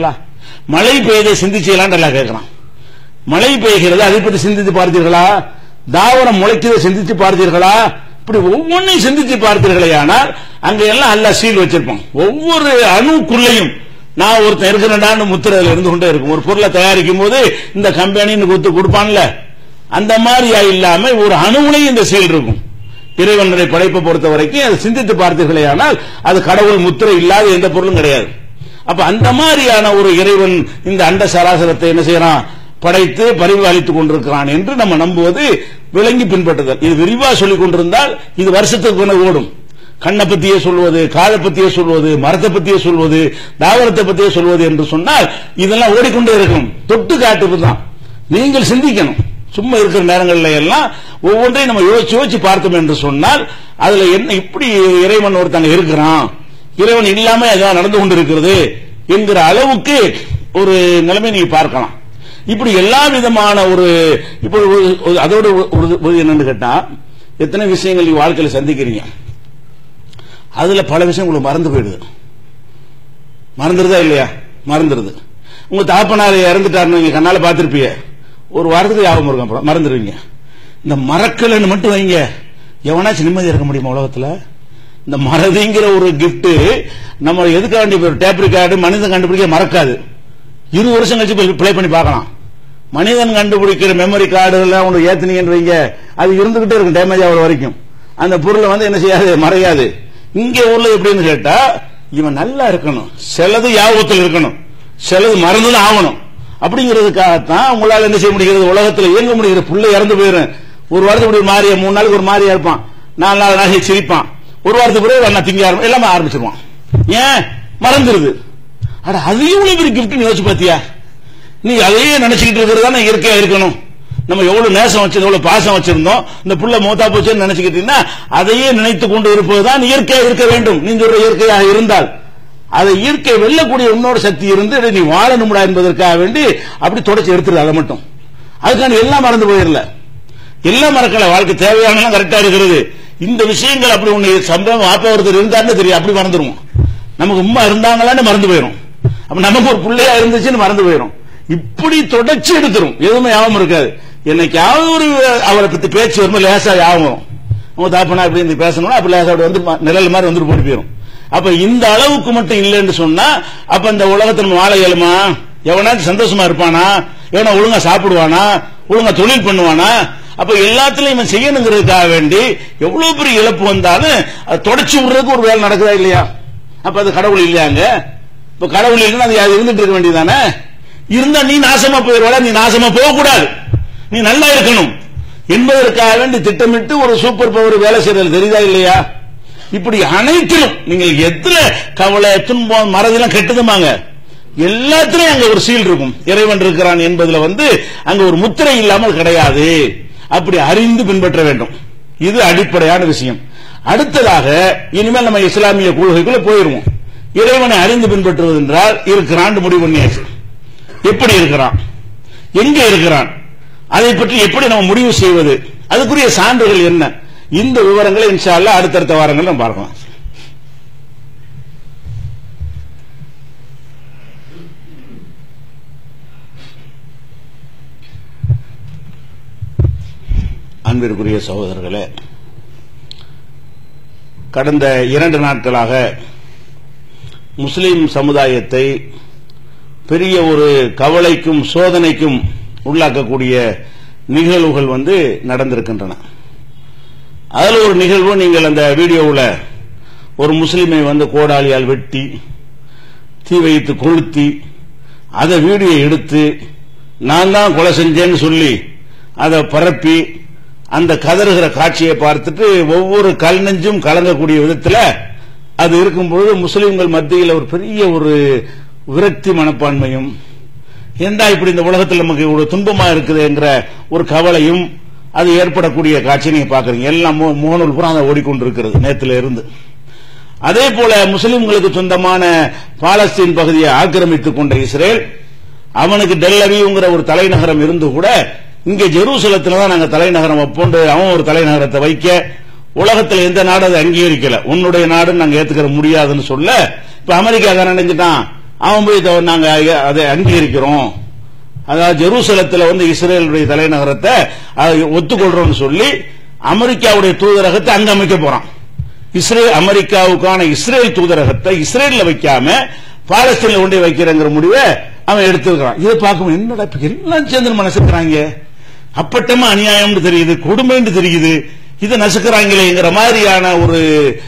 Speaker 1: மழை பெய்தை சிந்திச்சீங்களான்னு எல்லாம் கேட்கிறான் மழை பெய்கிறது அதை பற்றி சிந்தித்து பார்த்தீர்களா தாவரம் முளைக்கிறதை சிந்தித்து பார்த்தீர்களா இப்படி ஒவ்வொன்றையும் சிந்தித்து பார்த்தீர்களே ஆனால் அங்க எல்லாம் அல்ல சீல் வச்சிருப்போம் ஒவ்வொரு அணுக்குள்ளேயும் நான் ஒருத்தன் இருக்கிறேன்டான்னு முத்திரையில இருந்து கொண்டே இருக்கும் ஒரு பொருளை தயாரிக்கும் போது இந்த கம்பெனின்னு கொடுத்து கொடுப்பான்ல அந்த மாதிரியா இல்லாம ஒரு அணுவுலையும் இந்த சீல் இருக்கும் இறைவனுடைய படைப்பை பொறுத்த வரைக்கும் அதை சிந்தித்து பார்த்தீர்களே ஆனால் அது கடவுள் முத்திரை இல்லாத எந்த பொருளும் கிடையாது அப்ப அந்த மாதிரியான ஒரு இறைவன் இந்த அண்ட சராசரத்தை என்ன செய்யறான் படைத்து பரிபாலித்துக் கொண்டிருக்கிறான் என்று நம்ம நம்புவது விளங்கி பின்பற்றுதல் இது விரிவா சொல்லிக் கொண்டிருந்தால் இது வருஷத்துக்கு பின்னர் ஓடும் கண்ணை பத்தியே சொல்வது காதை பத்தியே சொல்வது மரத்தை பத்தியே சொல்வது தாவரத்தை பத்தியே சொல்வது என்று சொன்னால் இதெல்லாம் ஓடிக்கொண்டே இருக்கும் தொட்டு காட்டுவது தான் நீங்கள் சிந்திக்கணும் சும்மா இருக்கிற நேரங்கள்ல எல்லாம் ஒவ்வொன்றையும் நம்ம யோசிச்சு யோசிச்சு பார்த்தோம் என்று சொன்னால் அதுல என்ன இப்படி இறைவன் ஒருத்தங்க இருக்கிறான் இறைவன் இல்லாம ஏதாவது நடந்து கொண்டிருக்கிறது என்கிற அளவுக்கு ஒரு நிலைமை நீங்க பார்க்கலாம் இப்படி எல்லா விதமான ஒரு இப்போ ஒரு- ஒரு- அதோட ஒரு- ஒரு- ஒரு என்னன்னு கேட்டா எத்தனை விஷயங்கள் நீ வாழ்க்கையில சந்திக்கிறீங்க அதுல பல விஷயம் உங்களுக்கு மறந்து போயிடுது மறந்துருதா இல்லையா மறந்துருது உங்க தாப்பனார் இறந்துட்டாருன்னு நீங்க கண்ணால பார்த்திருப்பீங்க ஒரு வாரத்துக்கு ஞாபகம் இருக்கும் அப்புறம் மறந்துடுவீங்க இந்த மறக்கலைன்னு மட்டும் வைங்க எவனாச்சும் நிம்மதி இருக்க முடியுமா உலகத்துல இந்த மறதிங்கிற ஒரு gift நம்ம எதுக்க வேண்டிய ஒரு டேப் ரெக்கார்டு மனிதன் கண்டுபிடிக்க மறக்காது இருபது வருஷம் கழிச்சு ப்ளே பண்ணி பார்க்கலாம் மனிதன் கண்டுபிடிக்கிற மெமரி கார்டு எல்லாம் ஒன்று ஏத்துனீங்கன்னு வைங்க அது இருந்துகிட்டே இருக்கும் டேமேஜ் ஆகிற வரைக்கும் அந்த பொருளை வந்து என்ன செய்யாது மறையாது இங்க உள்ள எப்படின்னு கேட்டா இவன் நல்லா இருக்கணும் சிலது யாபத்தில் இருக்கணும் சிலது மறந்துதான் ஆகணும் அப்படிங்கிறதுக்காகத்தான் உங்களால என்ன செய்ய முடிகிறது உலகத்துல இயங்க முடிகிறது புள்ள இறந்து போயிடும் ஒரு வாரத்துக்கு இப்படி ஒரு மாதிரியா மூணு நாளுக்கு ஒரு மாதிரியா இருப்பான் நாலு நாலு நாளைக்கு சிரிப்பான் ஒரு வாரத்துக்கு பிறகு நல்லா திங்க ஆரம்பி எல்லாமே ஆரம்பிச்சிருவான் ஏன் மறந்துருது அட அது எவ்வளவு பெரிய கிஃப்ட் யோசிச்சு பாத்தியா நீ அதையே நினைச்சுக்கிட்டு இருக்கிறது தானே இயற்கையா இருக்கணும் நம்ம எவ்வளவு நேசம் வச்சிருந்தோம் எவ்வளவு பாசம் வச்சிருந்தோம் இந்த புள்ள மூத்தா போச்சுன்னு நினைச்சுக்கிட்டீங்கன்னா அதையே நினைத்து கொண்டு இருப்பதுதான் இயற்கையா இருக்க வேண்டும் நீ சொல்ற இயற்கையாக இருந்தால் அதை இயற்கை வெல்லக்கூடிய இன்னொரு சக்தி இருந்து இதை நீ வாழணும்டா என்பதற்காக வேண்டி அப்படி தொடச்சி எடுத்துரு அதை மட்டும் அதுக்கான எல்லாம் மறந்து போயிடல எல்லாம் மறக்கல வாழ்க்கை தேவையானலாம் கரெக்டா இருக்கிறது இந்த விஷயங்கள் அப்படி ஒண்ணு சம்பவம் ஆப்பா ஒருத்தர் இருந்தாருன்னு தெரியும் அப்படி மறந்துடுவோம் நமக்கு உம்மா இருந்தாங்களான்னு மறந்து போயிடும் அப்ப நமக்கு ஒரு பிள்ளையா இருந்துச்சுன்னு மறந்து போயிடும் இப்படி தொடர்ச்சி எடுத்துரும் எதுவுமே ஞாபகம் இருக்காது என்னைக்காவது ஒரு அவரை பத்தி பேச்சு வரும்போது லேசா ஞாபகம் வரும் உங்க தாப்பனா இப்படி இருந்து பேசணும்னா அப்ப லேசா அப்படி வந்து ம- நிழல் மாதிரி வந்துட்டு போட்டு போயிடும் அப்ப இந்த அளவுக்கு மட்டும் இல்லைன்னு சொன்னா அப்ப இந்த உலகத்துல நம்ம வாழ இயலுமா எவனாச்சும் சந்தோஷமா இருப்பானா எவனா ஒழுங்கா சாப்பிடுவானா ஒழுங்கா தொழில் பண்ணுவானா அப்ப எல்லாத்துலயும் இவன் செய்யணுங்கிறதுக்காக வேண்டி எவ்வளவு பெரிய இழப்பு வந்தாலும் அதை தொடச்சு விடுறதுக்கு ஒரு வேலை நடக்குதா இல்லையா அப்ப அது கடவுள் இல்லையாங்க இப்ப கடவுள் இல்லைன்னா அது அது இருந்துட்டு இருக்க வேண்டியதானே இருந்தா நீ நாசமா போயிடுவாடா நீ நாசமா போக கூடாது நீ நல்லா இருக்கணும் என்பதற்காக வேண்டி திட்டமிட்டு ஒரு சூப்பர் பவர் வேலை செய்யறது தெரியுதா இல்லையா இப்படி அனைத்திலும் நீங்கள் எதுல கவலை துன்பம் மறதிலாம் கெட்டதுமாங்க எல்லாத்திலும் அங்க ஒரு சீல் இருக்கும் இறைவன் இருக்கிறான் என்பதுல வந்து அங்க ஒரு முத்திரை இல்லாமல் கிடையாது அப்படி அறிந்து பின்பற்ற வேண்டும் இது அடிப்படையான விஷயம் அடுத்ததாக இனிமேல் நம்ம இஸ்லாமிய கொள்கைக்குள்ள போயிருவோம் இறைவனை அறிந்து பின்பற்றுவது என்றால் இருக்கிறான் முடிவு பண்ணியாச்சு எப்படி இருக்கிறான் எங்க இருக்கிறான் அதை பற்றி எப்படி நம்ம முடிவு செய்வது அதுக்குரிய சான்றுகள் என்ன இந்த விவரங்களை இன்ஷா அல்லாஹ் அடுத்தடுத்த வாரங்கள் நம்ம பார்க்கலாம் அன்பிற்குரிய சகோதரர்களே கடந்த இரண்டு நாட்களாக முஸ்லிம் சமுதாயத்தை பெரிய ஒரு கவலைக்கும் சோதனைக்கும் உள்ளாக்கக்கூடிய நிகழ்வுகள் வந்து நடந்திருக்கின்றன அதில் ஒரு நிகழ்வு நீங்கள் அந்த வீடியோவில் ஒரு முஸ்லிமை வந்து கோடாலியால் வெட்டி தீ வைத்து கொளுத்தி அதை வீடியோ எடுத்து நான் தான் கொலை செஞ்சேன்னு சொல்லி அதை பரப்பி அந்த கதறுகிற காட்சியை பார்த்துட்டு ஒவ்வொரு கல் நெஞ்சும் கலங்கக்கூடிய விதத்தில் அது இருக்கும்பொழுது முஸ்லிம்கள் மத்தியில் ஒரு பெரிய ஒரு விரக்தி மனப்பான்மையும் ஏண்டா இப்படி இந்த உலகத்தில் நமக்கு ஒரு துன்பமா இருக்குதுங்கிற ஒரு கவலையும் அது ஏற்படக்கூடிய காட்சி நீங்க பாக்குறீங்க எல்லாம் மு- முகநூல் பூரா அதை ஓடிக்கொண்டிருக்கிறது நேத்துல இருந்து அதே போல முஸ்லிம்களுக்கு சொந்தமான பாலஸ்தீன் பகுதியை ஆக்கிரமித்துக் கொண்ட இஸ்ரேல் அவனுக்கு டெல் அவிவ்ங்கிற ஒரு தலைநகரம் இருந்து கூட இங்க ஜெருசலத்துல தான் நாங்க தலைநகரம் வைப்போண்டு அவன் ஒரு தலைநகரத்தை வைக்க உலகத்துல எந்த நாடு அதை அங்கீகரிக்கல உன்னுடைய நாடு நாங்க ஏத்துக்கிற முடியாதுன்னு சொல்ல இப்ப அமெரிக்கா தான் நினைஞ்சிட்டான் அவன் போய் இதை நாங்க அதை அங்கீகரிக்கிறோம் அதாவது ஜெருசலத்துல வந்து இஸ்ரேலுடைய தலைநகரத்தை அதை ஒத்துக்கொள்றோம்னு சொல்லி அமெரிக்காவுடைய தூதரகத்தை அங்க அமைக்க போறான் இஸ்ரேல் அமெரிக்காவுக்கான இஸ்ரேல் தூதரகத்தை இஸ்ரேல்ல வைக்காம பாலஸ்தீன்ல கொண்டு போய் வைக்கிறங்கிற முடிவை அவன் எடுத்துக்கிறான் இதை பார்க்கும் என்னடா இப்ப எல்லாம் சேர்ந்து மனசுக்கிறாங்க அப்பட்டமா அநியாயம்னு தெரியுது கொடுமைன்னு தெரியுது இதை நசுக்கிறாங்களேங்கிற மாதிரியான ஒரு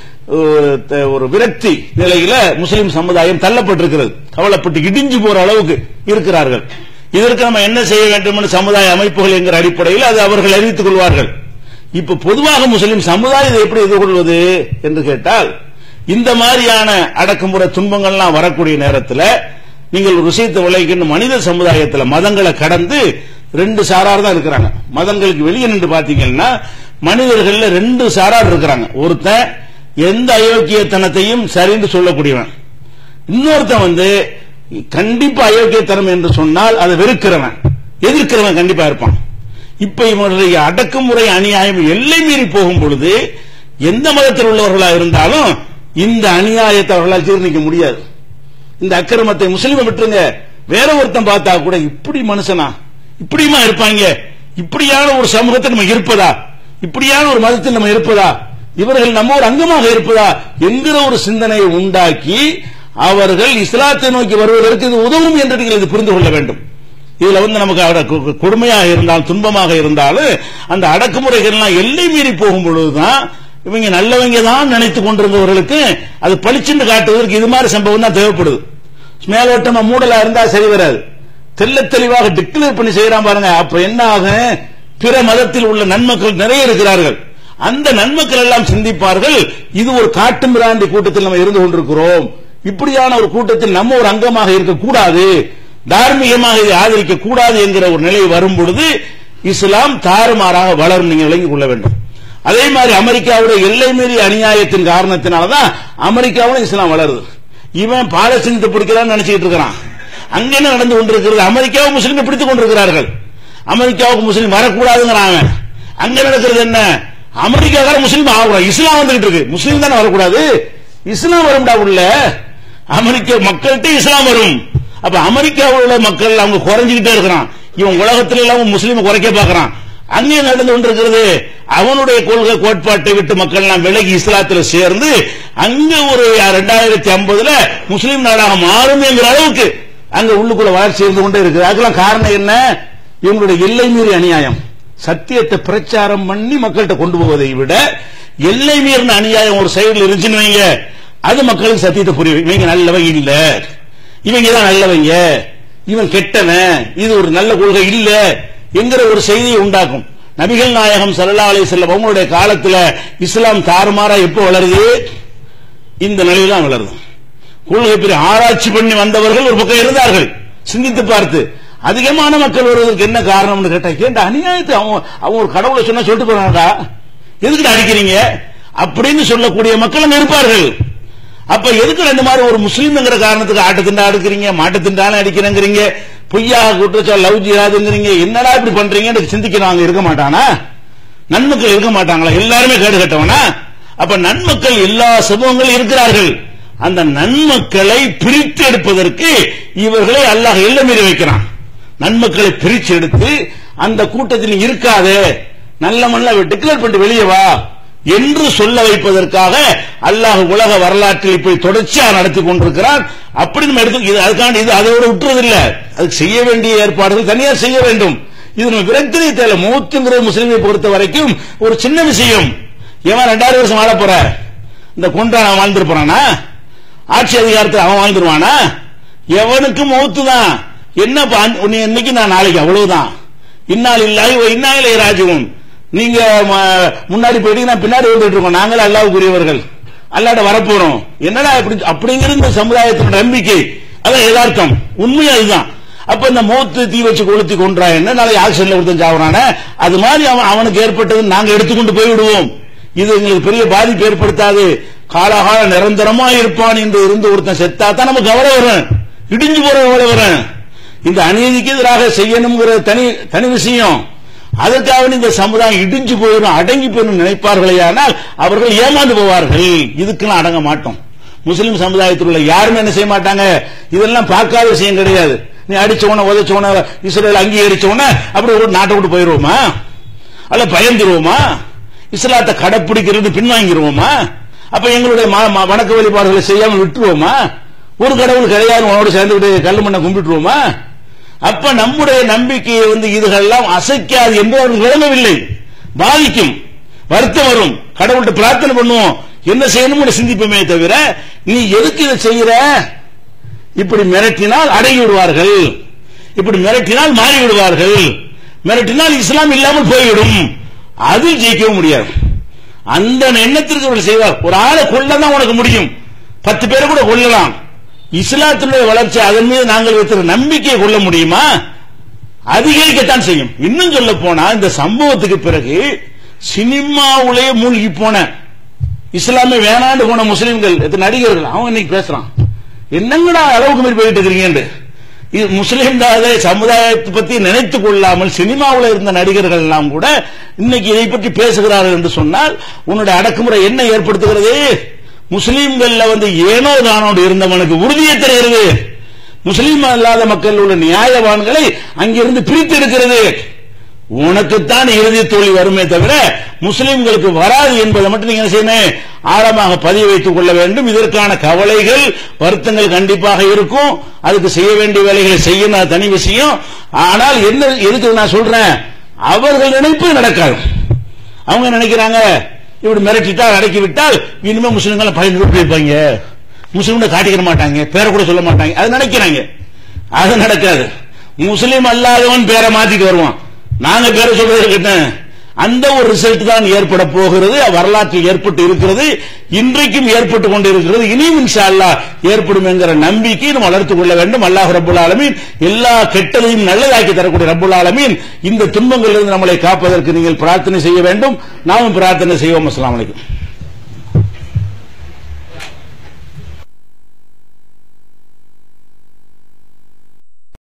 Speaker 1: ஒரு த- ஒரு விரக்தி நிலையில முஸ்லிம் சமுதாயம் தள்ளப்பட்டிருக்கிறது கவலைப்பட்டு இடிஞ்சு போற அளவுக்கு இருக்கிறார்கள் இதற்கு நம்ம என்ன செய்ய வேண்டும் சமுதாய அமைப்புகள் என்கிற அடிப்படையில் அது அவர்கள் அறிவித்துக் கொள்வார்கள் இப்ப பொதுவாக முஸ்லிம் சமுதாயம் இதை எப்படி எதிர்கொள்வது என்று கேட்டால் இந்த மாதிரியான அடக்குமுறை துன்பங்கள்லாம் வரக்கூடிய நேரத்தில் நீங்கள் ஒரு விஷயத்தை விளைவிக்கணும் மனித சமுதாயத்தில் மதங்களை கடந்து ரெண்டு சாரார் தான் இருக்கிறாங்க மதங்களுக்கு வெளியே நின்று பாத்தீங்கன்னா மனிதர்கள்ல ரெண்டு சாரார் இருக்கிறாங்க ஒருத்தன் எந்த அயோக்கியத்தனத்தையும் சரின்னு சொல்லக்கூடியவன் இன்னொருத்தன் வந்து கண்டிப்பா அயோக்கியத்தனம் என்று சொன்னால் அதை வெறுக்கிறவன் எதிர்க்கிறவன் கண்டிப்பா இருப்பான் இப்ப இவனுடைய அடக்குமுறை அநியாயம் எல்லை மீறி போகும் பொழுது எந்த மதத்தில் உள்ளவர்களா இருந்தாலும் இந்த அநியாயத்தை அவர்களால் ஜீர்ணிக்க முடியாது இந்த அக்கிரமத்தை முஸ்லீமை விட்டுருங்க வேற ஒருத்தன் பார்த்தா கூட இப்படி மனுஷனா இப்படியுமா இருப்பாங்க இப்படியான ஒரு சமூகத்தில் நம்ம இருப்பதா இப்படியான ஒரு மதத்தில் நம்ம இருப்பதா இவர்கள் நம்ம ஒரு அங்கமாக இருப்பதா என்கிற ஒரு சிந்தனையை உண்டாக்கி அவர்கள் இஸ்லாத்தை நோக்கி வருவதற்கு இது உதவும் என்று நீங்கள் இது புரிந்து கொள்ள வேண்டும் இதுல வந்து நமக்கு அட- கு- கொடுமையாக இருந்தாலும் துன்பமாக இருந்தாலும் அந்த அடக்குமுறைகள்லாம் எல்லை மீறி போகும் பொழுதுதான் இவங்க நல்லவங்க தான் நினைத்துக் கொண்டிருந்தவர்களுக்கு அது பளிச்சுன்னு காட்டுவதற்கு இது மாதிரி சம்பவம் தான் தேவைப்படுது மேலோட்டமா மூடலா இருந்தா சரி வராது தெள்ள தெளிவாக டிக்ளேர் பண்ணி செய்யறான் பாருங்க அப்ப என்ன ஆகும் பிற மதத்தில் உள்ள நன்மக்கள் நிறைய இருக்கிறார்கள் அந்த நன்மக்கள் எல்லாம் சிந்திப்பார்கள் இது ஒரு காட்டு மிராண்டி கூட்டத்தில் நம்ம இருந்து கொண்டிருக்கிறோம் இப்படியான ஒரு கூட்டத்தில் நம்ம ஒரு அங்கமாக இருக்கக்கூடாது தார்மீகமாக இதை ஆதரிக்க கூடாது என்கிற ஒரு நிலை வரும் பொழுது இஸ்லாம் தாறுமாறாக வளரும் நீங்க விளங்கிக் கொள்ள வேண்டும் அதே மாதிரி அமெரிக்காவுடைய எல்லை மீறி அநியாயத்தின் காரணத்தினாலதான் அமெரிக்காவும் இஸ்லாம் வளருது இவன் பாலஸ்தீனத்தை பிடிக்கிறான்னு நினைச்சிட்டு இருக்கிறான் அங்க என்ன நடந்து கொண்டிருக்கிறது அமெரிக்காவும் முஸ்லீமை பிடித்துக் கொண்டிருக்கிறார்கள் அமெரிக்காவுக்கு முஸ்லீம் வரக்கூடாதுங்கிறாங்க அங்க நடக்கிறது என்ன அமெரிக்காக்கார முஸ்லீம் ஆகுறான் இஸ்லாம் வந்துகிட்டு இருக்கு முஸ்லீம் தானே வரக்கூடாது இஸ்லாம் வரும்டா உள்ள அமெரிக்க மக்கள்கிட்ட இஸ்லாம் வரும் அப்ப அமெரிக்காவில் உள்ள மக்கள் அவங்க குறைஞ்சுக்கிட்டே இருக்கிறான் இவன் உலகத்துல எல்லாம் முஸ்லீமை குறைக்க பார்க்கறான் அங்கே நடந்து கொண்டிருக்கிறது அவனுடைய கொள்கை கோட்பாட்டை விட்டு மக்கள் எல்லாம் விலகி இஸ்லாத்துல சேர்ந்து அங்க ஒரு ரெண்டாயிரத்தி ஐம்பதுல முஸ்லீம் நாடாக மாறும் என்கிற அளவுக்கு அங்க உள்ளுக்குள்ள வளர்ச்சி இருந்து கொண்டே இருக்குது அதுக்கெல்லாம் காரணம் என்ன இவங்களுடைய எல்லை மீறி அநியாயம் சத்தியத்தை பிரச்சாரம் பண்ணி மக்கள்கிட்ட கொண்டு போவதை விட எல்லை மீறின அநியாயம் ஒரு சைடுல இருந்துச்சுன்னு வைங்க அது மக்களுக்கு சத்தியத்தை புரியும் இவங்க நல்லவங்க இல்ல இவங்க தான் நல்லவங்க இவன் கெட்டவன் இது ஒரு நல்ல கொள்கை இல்ல என்கிற ஒரு செய்தியை உண்டாக்கும் நபிகள் நாயகம் ஸல்லல்லாஹு அலைஹி வஸல்லம் அவங்களுடைய காலத்துல இஸ்லாம் தாறுமாறா எப்போ வளருது இந்த நிலையில தான் வளருது கொள்கை பெரிய ஆராய்ச்சி பண்ணி வந்தவர்கள் ஒரு பக்கம் இருந்தார்கள் சிந்தித்து பார்த்து அதிகமான மக்கள் வருவதற்கு என்ன காரணம்னு கேட்டா கேட்ட அநியாயத்தை அவன் அவன் ஒரு கடவுளை சொன்னா சொல்லிட்டு போறாங்கடா எதுக்கு அடிக்கிறீங்க அப்படின்னு சொல்லக்கூடிய மக்கள் அங்க இருப்பார்கள் அப்ப எதுக்கு ரெண்டு மாதிரி ஒரு முஸ்லீம்ங்கிற காரணத்துக்கு ஆட்டு திண்டா அடுக்கிறீங்க மாட்டு திண்டாலும் அடிக்கிறேங்கிறீங்க பொய்யாக குற்றச்சா லவ் ஜிஹாதுங்கிறீங்க என்னடா இப்படி பண்றீங்கன்னு சிந்திக்கிறவங்க இருக்க மாட்டானா நன்மக்கள் இருக்க மாட்டாங்களா எல்லாருமே கேடு கட்டவனா அப்ப நன்மக்கள் எல்லா சமூகங்களும் இருக்கிறார்கள் அந்த நன்மக்களை பிரித்து எடுப்பதற்கு இவர்களை அல்லாஹ் எல்லை மீறி வைக்கிறான் நன்மக்களை பிரிச்சு எடுத்து அந்த கூட்டத்தில் நீ இருக்காதே நல்ல மண்ண டிக்ளேர் பண்ணிட்டு வெளியே வா என்று சொல்ல வைப்பதற்காக அல்லாஹ் உலக வரலாற்றில் இப்படி தொடர்ச்சியாக நடத்தி கொண்டிருக்கிறான் அப்படி நம்ம எடுத்து இது அதுக்காண்டி இது அதோட விட்டுறதில்லை அதுக்கு செய்ய வேண்டிய ஏற்பாடுகள் தனியா செய்ய வேண்டும் இது நம்ம விரக்தினை தேவை மூத்துங்கிற முஸ்லிமை பொறுத்த வரைக்கும் ஒரு சின்ன விஷயம் ஏன் ரெண்டாயிரம் வருஷம் வாழ போற இந்த கொண்டான் அவன் வாழ்ந்துட்டு போறானா ஆட்சி அதிகாரத்தில் அவன் வாழ்ந்துருவானா எவனுக்கு மௌத்து தான் என்ன நீ இன்னைக்கு நான் நாளைக்கு அவ்வளவுதான் இன்னால் இல்லாய் இன்னாயிலே ராஜுவும் நீங்க ம- முன்னாடி போயிட்டீங்க நான் பின்னாடி வந்துட்டு இருக்கோம் நாங்களே அல்லாவுக்குரியவர்கள் அல்லாட வரப்போறோம் என்னடா இப்படி அப்படிங்கிற இந்த சமுதாயத்தோட நம்பிக்கை அதான் யதார்த்தம் உண்மை அதுதான் அப்ப இந்த மௌத்து தீ வச்சு கொளுத்தி கொன்றா என்ன நாளைக்கு ஆக்சிடென்ட்ல ஒருத்தன் சாவுறானே அது மாதிரி அவன் அவனுக்கு ஏற்பட்டது நாங்க எடுத்துக்கொண்டு போய் விடுவோம் இது எங்களுக்கு பெரிய பாதிப்பு ஏற்படுத்தாது காலகால நிரந்தரமா இருப்பான் என்று இருந்து ஒருத்தன் செத்தா தான் நமக்கு கவலை வரும் இடிஞ்சு போற கவலை வரும் இந்த அநீதிக்கு எதிராக செய்யணுங்கிற தனி தனி விஷயம் அதற்காக இந்த சமுதாயம் இடிஞ்சு போயிடும் அடங்கி போயிடும் நினைப்பார்களே ஆனால் அவர்கள் ஏமாந்து போவார்கள் இதுக்கெல்லாம் அடங்க மாட்டோம் முஸ்லிம் சமுதாயத்தில் உள்ள யாருமே என்ன செய்ய மாட்டாங்க இதெல்லாம் பார்க்காத விஷயம் கிடையாது நீ அடிச்சவன உதச்சவன இஸ்ரேல் அங்கீகரிச்சவன அப்படி ஒரு நாட்டை விட்டு போயிருவோமா அல்ல பயந்துருவோமா இஸ்லாத்தை கடைப்பிடிக்கிறது பின்வாங்கிருவோமா அப்ப எங்களுடைய ம- ம- வணக்க வழிபாடுகளை செய்யாம விட்டுருவோமா ஒரு கடவுள் கிடையாது உனோட சேர்ந்துக்கிட்டு கல் மண்ணை கும்பிட்டுருவோமா அப்ப நம்முடைய நம்பிக்கையை வந்து இதுகளெல்லாம் அசைக்காது என்று அவர்கள் விளங்கவில்லை பாதிக்கும் வருத்தம் வரும் கடவுள்கிட்ட பிரார்த்தனை பண்ணுவோம் என்ன செய்யணும்னு சிந்திப்போமே தவிர நீ எதுக்கு இதை செய்யற இப்படி மிரட்டினால் அடங்கி விடுவார்கள் இப்படி மிரட்டினால் மாறி விடுவார்கள் மிரட்டினால் இஸ்லாம் இல்லாமல் போய்விடும் அதில் ஜெயிக்கவும் முடியாது அந்த எண்ணத்திற்கு அவர்கள் செய்வார் ஒரு ஆளை கொல்லதான் உனக்கு முடியும் பத்து பேரை கூட கொல்லலாம் இஸ்லாத்தினுடைய வளர்ச்சி அதன் மீது நாங்கள் வைத்திருந்த நம்பிக்கையை கொள்ள முடியுமா அதிகரிக்கத்தான் செய்யும் இன்னும் சொல்ல போனா இந்த சம்பவத்துக்கு பிறகு சினிமாவுலயே மூழ்கி போன இஸ்லாமே வேணாண்டு போன முஸ்லிம்கள் எத்தனை நடிகர்கள் அவங்க இன்னைக்கு பேசுறான் என்னங்கடா அளவுக்கு மீறி போயிட்டு இருக்கிறீங்க இது முஸ்லிம் தாத சமுதாயத்தை பத்தி நினைத்துக் கொள்ளாமல் சினிமாவில் இருந்த நடிகர்கள் எல்லாம் கூட இன்னைக்கு இதை பற்றி பேசுகிறார்கள் என்று சொன்னால் உன்னுடைய அடக்குமுறை என்ன ஏற்படுத்துகிறது முஸ்லிம்கள்ல வந்து ஏனோ தானோடு இருந்தவனுக்கு உறுதியை தருகிறது முஸ்லீம் அல்லாத மக்கள் உள்ள நியாயவான்களை அங்கிருந்து பிரித்து எடுக்கிறது உனக்குத்தான் இறுதி தோல்வி வருமே தவிர முஸ்லிம்களுக்கு வராது என்பதை மட்டும் நீங்க என்ன செய்யணும் ஆழமாக பதிய வைத்துக் கொள்ள வேண்டும் இதற்கான கவலைகள் வருத்தங்கள் கண்டிப்பாக இருக்கும் அதுக்கு செய்ய வேண்டிய வேலைகளை செய்யணும் அது தனி விஷயம் ஆனால் என்ன எதுக்கு நான் சொல்றேன் அவர்கள் நினைப்பு நடக்காது அவங்க நினைக்கிறாங்க இப்படி மிரட்டிட்டா அடக்கி விட்டால் இனிமே முஸ்லிம்கள் பயந்து போயிருப்பாங்க முஸ்லிம்களை காட்டிக்கிற மாட்டாங்க பேரை கூட சொல்ல மாட்டாங்க அது நினைக்கிறாங்க அது நடக்காது முஸ்லிம் அல்லாதவன் பேரை மாத்திட்டு வருவான் நாங்க பேரை சொல்றது இருக்கட்டும் அந்த ஒரு ரிசல்ட் தான் ஏற்பட போகிறது வரலாற்றில் ஏற்பட்டு இருக்கிறது இன்றைக்கும் ஏற்பட்டு கொண்டிருக்கிறது இனியும் இன்ஷா அல்லாஹ் ஏற்படும் என்கிற நம்பிக்கை நம்ம வளர்த்துக் கொள்ள வேண்டும் அல்லாஹ் ரப்புல் ஆலமீன் எல்லா கெட்டதையும் நல்லதாக்கி தரக்கூடிய ரப்புல் ஆலமீன் இந்த துன்பங்களிலிருந்து நம்மளை காப்பதற்கு நீங்கள் பிரார்த்தனை செய்ய வேண்டும் நாமும் பிரார்த்தனை செய்வோம் அஸ்ஸலாமு அலைக்கும்